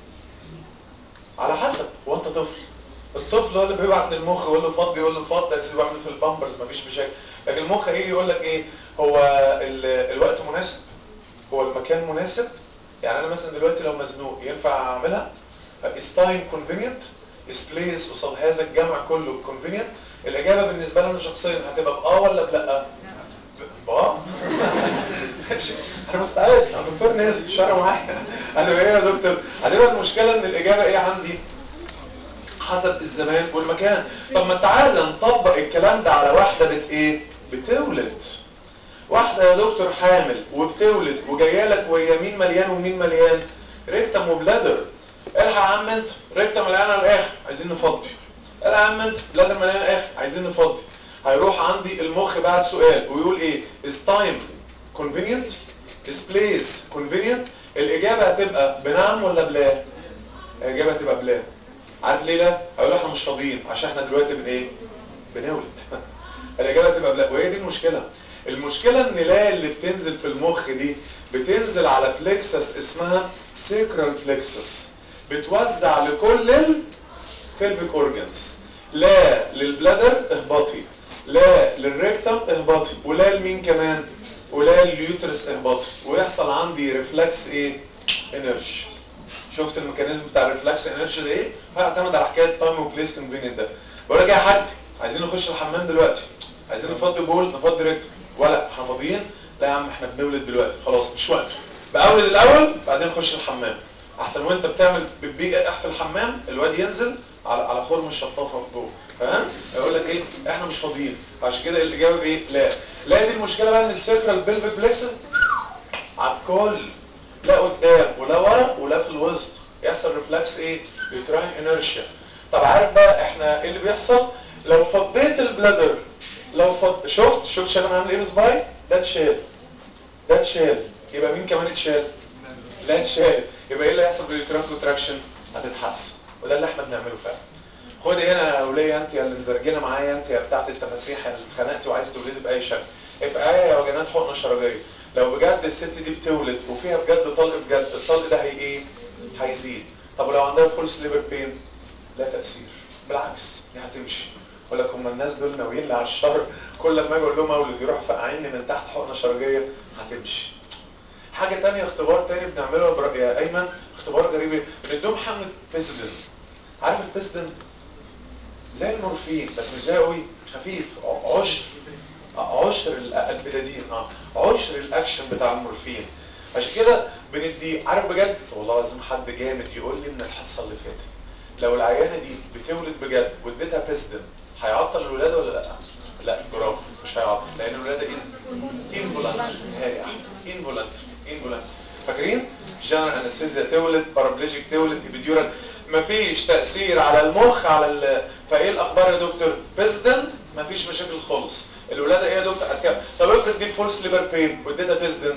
على حسب هو انت طفل الطفل هو اللي بيبعت للمخ يقول له فضي يقول له فضي اسيب اعمل في البامبرز مفيش مشاكل لكن المخ هيجي يقول لك ايه هو ال- الوقت مناسب هو المكان مناسب يعني انا مثلا دلوقتي لو مزنوق ينفع اعملها is time convenient is place قصاد هذا الجمع كله convenient الاجابه بالنسبه لي انا شخصيا هتبقى باه ولا بلا باه ماشي انا مستعد انا دكتور ناس شرع معايا انا ايه يا دكتور هتبقى المشكله ان الاجابه ايه عندي حسب الزمان والمكان طب ما تعالى نطبق الكلام ده على واحده بت ايه بتولد واحده يا دكتور حامل وبتولد وجايه لك وهي مين مليان ومين مليان ريكتم وبلادر الحق يا عم انت ريكتم مليان على الاخر عايزين نفضي الحق يا عم انت بلادر مليان على الاخر عايزين نفضي هيروح عندي المخ بعد سؤال ويقول ايه is time convenient سبليس كونفينينت الاجابه هتبقى بنعم ولا بلا الاجابه هتبقى بلا عارف ليه لا هقول احنا مش فاضيين عشان احنا دلوقتي بن ايه بنولد الاجابه هتبقى بلا وهي دي المشكله المشكله ان لا اللي بتنزل في المخ دي بتنزل على بلكسس اسمها سيكرال بلكسس بتوزع لكل البلفيك اورجانز لا للبلادر اهبطي لا للريكتم اهبطي ولا لمين كمان ولا لليوترس اهبطي ويحصل عندي ريفلكس ايه انرجي شفت الميكانيزم بتاع الريفلكس انرجي ده ايه هيعتمد على حكايه تايم وبليس كونفينينت ده بقول لك يا حاج عايزين نخش الحمام دلوقتي عايزين نفضي بول نفضي ريكتم ولا احنا فاضيين لا يا عم احنا بنولد دلوقتي خلاص مش وقت بقولد الاول بعدين نخش الحمام احسن وانت بتعمل بتبيق في الحمام الواد ينزل على على خرم الشطافه جوه فاهم يقول لك ايه احنا مش فاضيين عشان كده الاجابه ايه لا لا دي المشكله بقى ان السيركل بيلفيك بلكسس على الكل لا قدام ولا ورا ولا في الوسط يحصل ريفلكس ايه يوتراين انرشيا طب عارف بقى احنا ايه اللي بيحصل لو فضيت البلادر لو فض... شفت شفت شايف انا عامل ايه بصباعي ده اتشال ده اتشال يبقى مين كمان اتشال لا اتشال يبقى ايه اللي هيحصل باليوتراين كونتراكشن هتتحسن وده اللي احنا بنعمله فعلا خدي هنا يا وليه انت يا اللي مزرجنه معايا انت يا بتاعه التفاسيح اللي اتخنقتي وعايز تولدي باي شكل ابقى ايه يا وجنات حقنه شرجيه لو بجد الست دي بتولد وفيها بجد طلق بجد الطلق ده هي ايه هيزيد طب ولو عندها فول سليبر بين لا تاثير بالعكس دي هتمشي يقول لك هم الناس دول ناويين لي على الشر كل ما اجي اقول لهم اولد يروح فقعيني من تحت حقنه شرجيه هتمشي حاجه تانية اختبار تاني بنعمله يا بر- يا ايمن اختبار غريب بنديهم حمله بيسدن عارف البيسدن زي المورفين بس مش زي قوي خفيف ع- عشر عشر ال- البدادين اه عشر الاكشن بتاع المورفين عشان كده بنديه عارف بجد والله لازم حد جامد يقول لي من الحصه اللي فاتت لو العيانه دي بتولد بجد واديتها بيسدن هيعطل الولاده ولا لا لا برافو مش هيعطل لان الولاده از انفولانتري هادي احمد انفولانتري انفولانتري فاكرين جنرال انستيزيا تولد بارابليجيك تولد ابيديورال مفيش تاثير على المخ على ال... فايه الاخبار يا دكتور بيسدن مفيش مشاكل خالص الولاده ايه يا دكتور هتكمل طب افرض دي فول سليبر بين واديتها بيسدن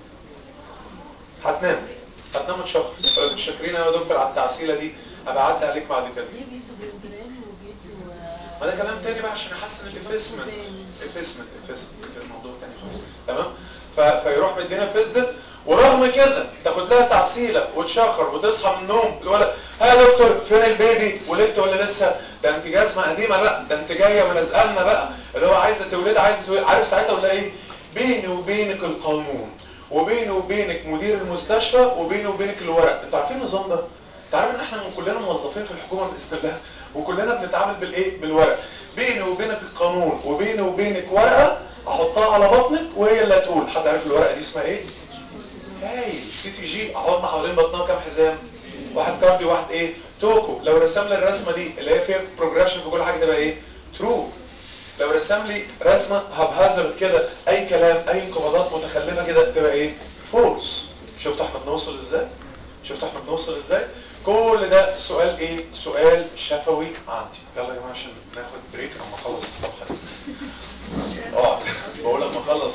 هتنام هتنام شهر مش شاكرين يا دكتور على التعسيله دي هبقى اعدي عليك بعد كده ليه بيدوا بروجرام وبيدوا ما ده كلام تاني بقى عشان يحسن الافيسمنت افيسمنت افيسمنت الموضوع تاني خالص تمام ف... فيروح مدينا بيزدن ورغم كده تاخد لها تعسيله وتشخر وتصحى من النوم الولد ها يا دكتور فين البيبي ولدت ولا لسه ده انت جزمه قديمه بقى ده انت جايه ولازقه لنا بقى اللي هو عايزه تولد عايزه تولد عارف ساعتها ولا ايه بيني وبينك القانون وبيني وبينك مدير المستشفى وبيني وبينك الورق انتوا عارفين النظام ده انت عارف ان احنا من كلنا موظفين في الحكومه باذن الله وكلنا بنتعامل بالايه بالورق بيني وبينك القانون وبيني وبينك ورقه احطها على بطنك وهي اللي هتقول حد عارف الورقه دي اسمها ايه هاي سي تي جي احط حوالين بطنها كام حزام واحد كارديو واحد ايه توكو لو رسم لي الرسمه دي اللي هي فيها بروجريشن في كل حاجه تبقى ايه ترو لو رسم لي رسمه هبهزرد كده اي كلام اي انقباضات متخلفه كده تبقى ايه فولس شفت احنا بنوصل ازاي شفت احنا بنوصل ازاي كل ده سؤال ايه سؤال شفوي عندي يلا يا جماعه عشان ناخد بريك اما اخلص الصفحه دي اقعد بقول لما اخلص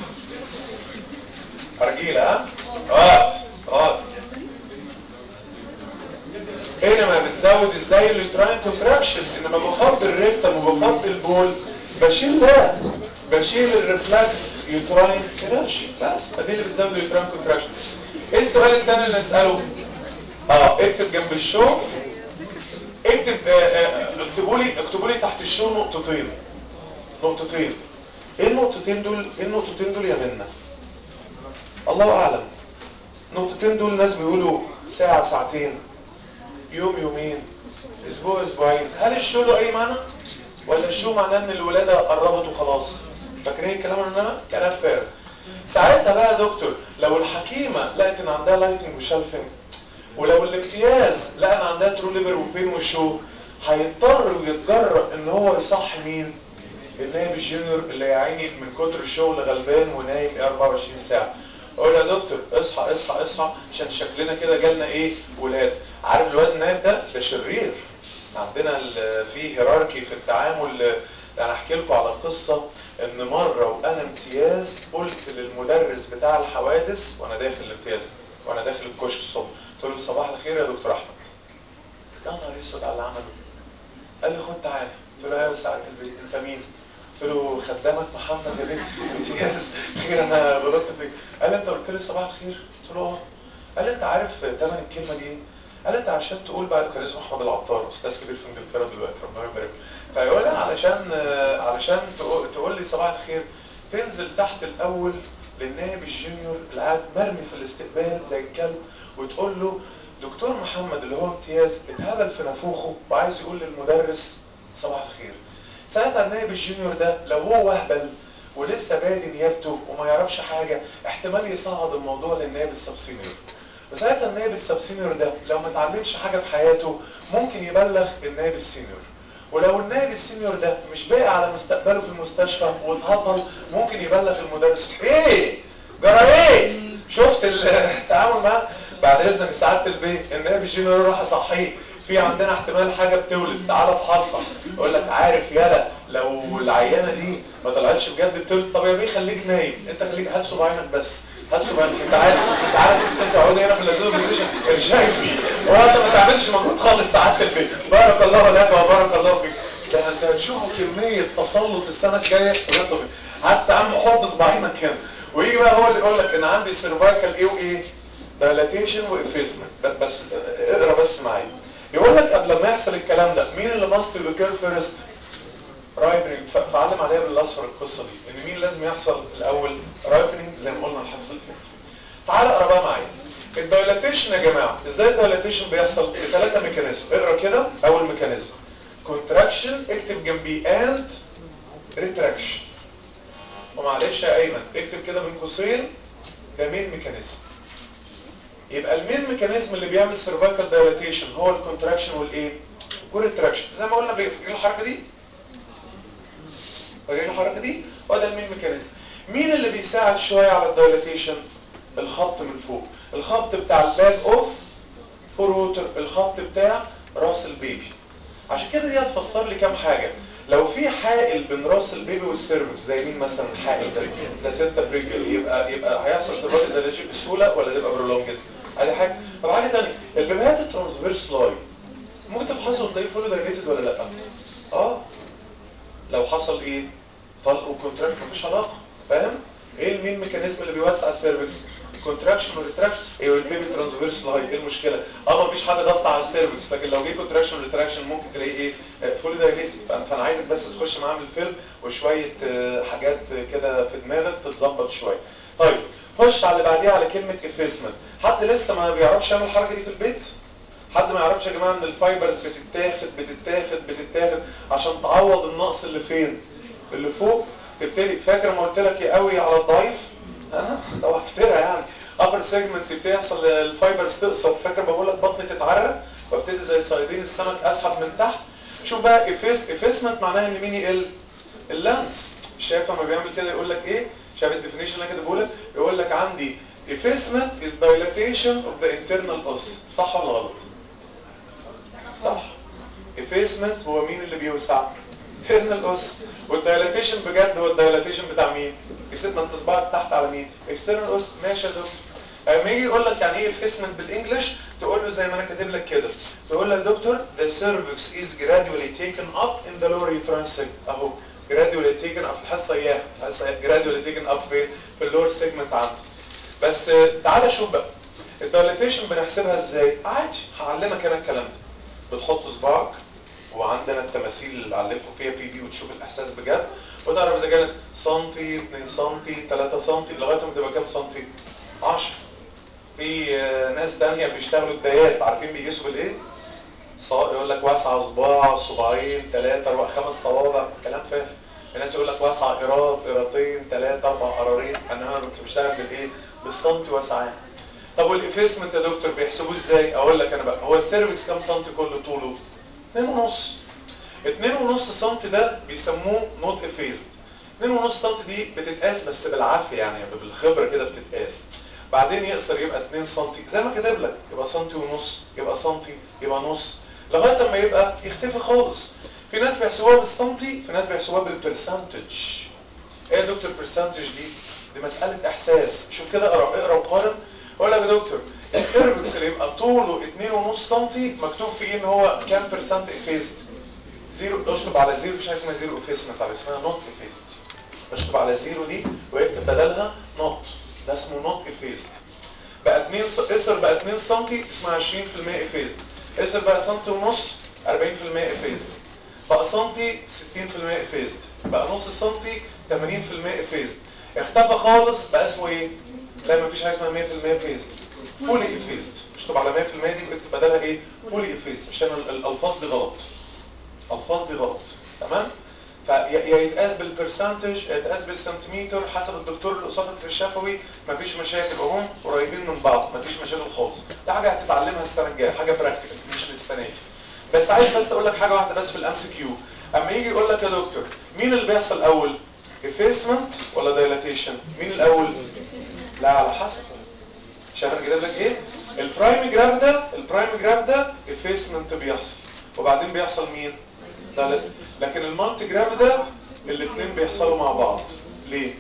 ارجيله ها اقعد اقعد هنا ما بتزود ازاي اليوتراين كونتراكشن انما بفضل الريكتم وبفضل البول بشيل ده بشيل الريفلكس يوتراين انرجي بس فدي اللي بتزود اليوتراين كونتراكشن ايه السؤال الثاني اللي نساله اه اكتب جنب الشو اكتب آه، آه، اكتبوا لي اكتبوا لي تحت الشو نقطتين نقطتين ايه النقطتين دول ايه النقطتين دول يا منى الله اعلم النقطتين دول ناس بيقولوا ساعة ساعتين يوم يومين اسبوع اسبوعين هل الشو له اي معنى ولا الشو معناه ان الولادة قربت وخلاص فاكرين الكلام اللي انا كلام فارغ ساعتها بقى يا دكتور لو الحكيمة لقت ان عندها لايتنج وشالفنج ولو الامتياز لقى ان عندها ترو ليبر وبين وشو هيضطر ويتجرأ ان هو يصح مين النائب الجونيور اللي يا عيني من كتر الشغل غلبان ونايم 24 ساعه اقول يا دكتور اصحى اصحى اصحى عشان شكلنا كده جالنا ايه ولاد عارف الواد النايم ده ده شرير عندنا ال- في هيراركي في التعامل انا احكي لكم على قصه ان مره وانا امتياز قلت للمدرس بتاع الحوادث وانا داخل الامتياز وانا داخل الكشك الصبح قلت له صباح الخير يا دكتور احمد يا نهار اسود على اللي عمله قال لي خد تعالى قلت له ايوه ساعه البيت انت مين قلت له خدامك محمد يا بيه امتياز خير انا غلطت فيك قال لي انت قلت لي صباح الخير قلت له اه قال لي انت عارف ثمن الكلمه دي ايه قال لي انت عشان تقول بقى كان اسمه احمد العطار استاذ كبير في انجلترا دلوقتي ربنا يبارك له فيقول لي علشان علشان تقول, تقول لي صباح الخير تنزل تحت الاول للنائب الجونيور اللي قاعد مرمي في الاستقبال زي الكلب وتقول له دكتور محمد اللي هو امتياز اتهبل في نافوخه وعايز يقول للمدرس صباح الخير ساعتها النائب الجونيور ده لو هو وهبل ولسه بادي نيابته وما يعرفش حاجة احتمال يصعد الموضوع للنائب السبسينيور وساعتها النائب السبسينيور ده لو ما اتعلمش حاجة في حياته ممكن يبلغ النائب السينيور ولو النائب السينيور ده مش باقي على مستقبله في المستشفى واتهطل ممكن يبلغ المدرس ايه جرى ايه شفت التعامل معاه بعد اذنك سعاده البيت النائب الجونيور يروح اصحيه في عندنا احتمال حاجه بتولد تعالى افحصها يقول لك عارف يالا لو العيانه دي ما طلعتش بجد بتولد طب يا بيه خليك نايم انت خليك هات صباعينك بس هات صباعينك تعالى تعالى يا ست انت اقعدي هنا في اللازوم بوزيشن ارشايف هو انت ما تعملش مجهود خالص سعاده البيت بارك الله لك وبارك الله فيك ده انت هتشوفوا كميه تسلط السنه الجايه حتى عم حط صباعينك هنا ويجي بقى هو اللي يقول لك انا عندي سيرفايكال ايه وايه دايلاتيشن وافيزمنت بس اقرا بس معايا يقول لك قبل ما يحصل الكلام ده مين اللي ماست يوكر فيرست رايبنينج فعلم عليها بالاصفر القصه دي ان مين لازم يحصل الاول رايبنينج زي ما قلنا الحصه اللي فاتت تعال اقرا بقى معايا الدايلاتيشن يا جماعه ازاي الدايلاتيشن بيحصل بثلاثه ميكانيزم اقرا كده اول ميكانيزم كونتراكشن اكتب جنبيه اند ريتراكشن ومعلش يا ايمن اكتب كده بين قوسين ده مين ميكانيزم يبقى المين ميكانيزم اللي بيعمل سيرفايكال دايلاتيشن هو الكونتراكشن والايه والريتراكشن زي ما قلنا بيفرق الحركه دي فاكرين الحركه دي وده المين ميكانيزم مين اللي بيساعد شويه على الدايلاتيشن الخط من فوق الخط بتاع الباك اوف فوروتر الخط بتاع راس البيبي عشان كده دي هتفسر لي كام حاجه لو في حائل بين راس البيبي والسيرفكس زي مين مثلا الحائل ده بلاسينتا بريكل يبقى يبقى هيحصل سيرفايكال دايلاتيشن بسهوله ولا تبقى برولونجد ادي حاجه طب حاجه ثانيه البيبيهات الترانسفيرس لاين ممكن تفحصه وتلاقيه فولو دايليتد ولا لا اه لو حصل ايه طلق وكونتراكت مفيش علاقه فاهم ايه المين ميكانيزم اللي بيوسع السيرفكس كونتراكشن وريتراكشن ايوه البيبي ترانسفيرس لاين ايه المشكله اه مفيش حاجه ضغط على السيرفكس لكن لو جه كونتراكشن وريتراكشن ممكن تلاقيه ايه فول دايليتد فانا عايزك بس تخش معاه من الفيلم وشويه حاجات كده في دماغك تتظبط شويه طيب خش على اللي بعديها على كلمه افيسمنت حد لسه ما بيعرفش يعمل الحركه دي في البيت حد ما يعرفش يا جماعه ان الفايبرز بتتاخد بتتاخد بتتاخد عشان تعوض النقص اللي فين اللي فوق تبتدي فاكر ما قلت لك يا قوي على الضعيف ها طب افترها يعني ابر سيجمنت بتحصل الفايبرز تقصر فاكر ما بقول لك بطني تتعرق وابتدي زي صيادين السمك اسحب من تحت شوف بقى افيس افيسمنت معناها ان مين يقل اللانس شايف لما بيعمل كده يقول لك ايه شايف الديفينيشن اللي انا كده بقول لك يقول لك عندي effacement is dilatation of the internal os صح ولا غلط صح effacement هو مين اللي بيوسع internal os والدايلاتيشن بجد هو الدايلاتيشن بتاع مين يسيب انت صباعك تحت على مين external os ماشي يا دكتور لما يجي يقول لك يعني ايه effacement بالانجلش تقول له زي ما انا كاتب لك كده تقول له يا دكتور the cervix is gradually taken up in the lower uterine segment اهو gradually taken up الحصه اياها الحصه gradually taken up فين في اللور سيجمنت عندي بس تعالى شوف بقى الدايلاتيشن بنحسبها ازاي عادي هعلمك انا الكلام ده بتحط صباعك وعندنا التماثيل اللي علمكم فيها بي بي وتشوف الاحساس بجد وتعرف اذا كانت سنتي 2 سنتي 3 سنتي لغايه ما تبقى كام سنتي 10 في ناس تانية بيشتغلوا الدايات عارفين بيقيسوا بالايه يقول لك واسعه صباع صباعين ثلاثه خمس صوابع كلام فاهم الناس يقول لك واسعه قيراط قيراطين ثلاثه اربع قرارين انما انا كنت بشتغل بالايه بالسنتي واسعان طب والافيسمنت يا دكتور بيحسبوه ازاي اقول لك انا بقى هو السيرفكس كام سنتي كله طوله 2 ونص 2 ونص سنتي ده بيسموه نوت افيزد 2 ونص سنتي دي بتتقاس بس بالعافيه يعني بالخبره كده بتتقاس بعدين يقصر يبقى 2 سنتي زي ما كاتب لك يبقى سنتي ونص يبقى سنتي يبقى نص لغايه اما يبقى يختفي خالص في ناس بيحسبوها بالسنتي في ناس بيحسبوها بالبرسنتج ايه يا دكتور برسنتج دي دي مساله احساس شوف كده اقرا اقرا وقارن اقول لك يا دكتور السيرفكس اللي يبقى طوله 2.5 سم مكتوب فيه ان هو كام برسنت افيزد زيرو اشطب على زيرو مفيش حاجه اسمها زيرو افيسمنت على اسمها نوت افيزد اشطب على زيرو دي ويكتب بدلها نوت ده اسمه نوت افيزد بقى 2 س... اسر بقى 2 سم اسمها 20% افيزد اسر بقى سنتي ونص 40% افيزد بقى سنتي 60% افيزد بقى نص سنتي 80% افيزد اختفى خالص بقى اسمه ايه لا مفيش حاجه اسمها 100% افيزد فولي افيزد اشطب على 100% دي واكتب بدلها ايه فولي افيزد عشان ال- الالفاظ دي غلط الفاظ دي غلط تمام فيا يا يتقاس بالبرسنتج يا يتقاس بالسنتيمتر حسب الدكتور اللي قصادك في الشفوي مفيش مشاكل وهم قريبين من بعض مفيش مشاكل خالص ده حاجه هتتعلمها السنه الجايه حاجه براكتيكال مش للسنه دي بس عايز بس اقول لك حاجه واحده بس في الام سي كيو اما يجي يقول لك يا دكتور مين اللي بيحصل الاول افيسمنت ولا دايلاتيشن مين الاول لا على حسب شايف انا كاتب لك ايه البرايم جراف ده البرايم جراف ده افيسمنت بيحصل وبعدين بيحصل مين ده لكن المالتي جراف ده الاثنين بيحصلوا مع بعض ليه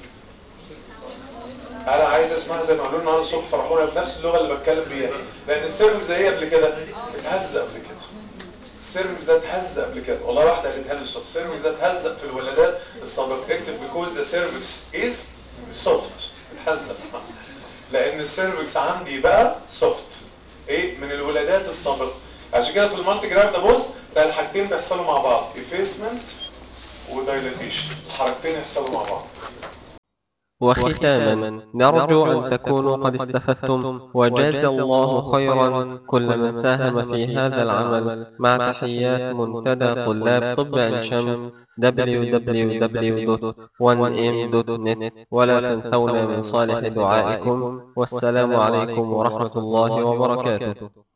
انا عايز اسمعها زي ما قالوا النهارده الصبح فرحونا بنفس اللغه اللي بتكلم بيها لان السيرفكس ده ايه قبل كده اتهز قبل كده السيرفكس ده اتهز قبل كده والله واحده قالتها لي الصبح السيرفكس ده اتهزق في الولادات السابقه اكتب بيكوز ذا سيرفكس از سوفت اتهزق لان السيرفكس عندي بقى سوفت ايه من الولادات السابقه عشان كده في المالتي جراف ده بص ده الحاجتين بيحصلوا مع بعض افيسمنت ودايلاتيشن الحركتين يحصلوا مع بعض وختاما نرجو أن تكونوا قد استفدتم وجاز الله خيرا كل من ساهم في هذا العمل مع تحيات منتدى طلاب طب عين شمس www.1m.net ولا تنسونا من صالح دعائكم والسلام عليكم ورحمة الله وبركاته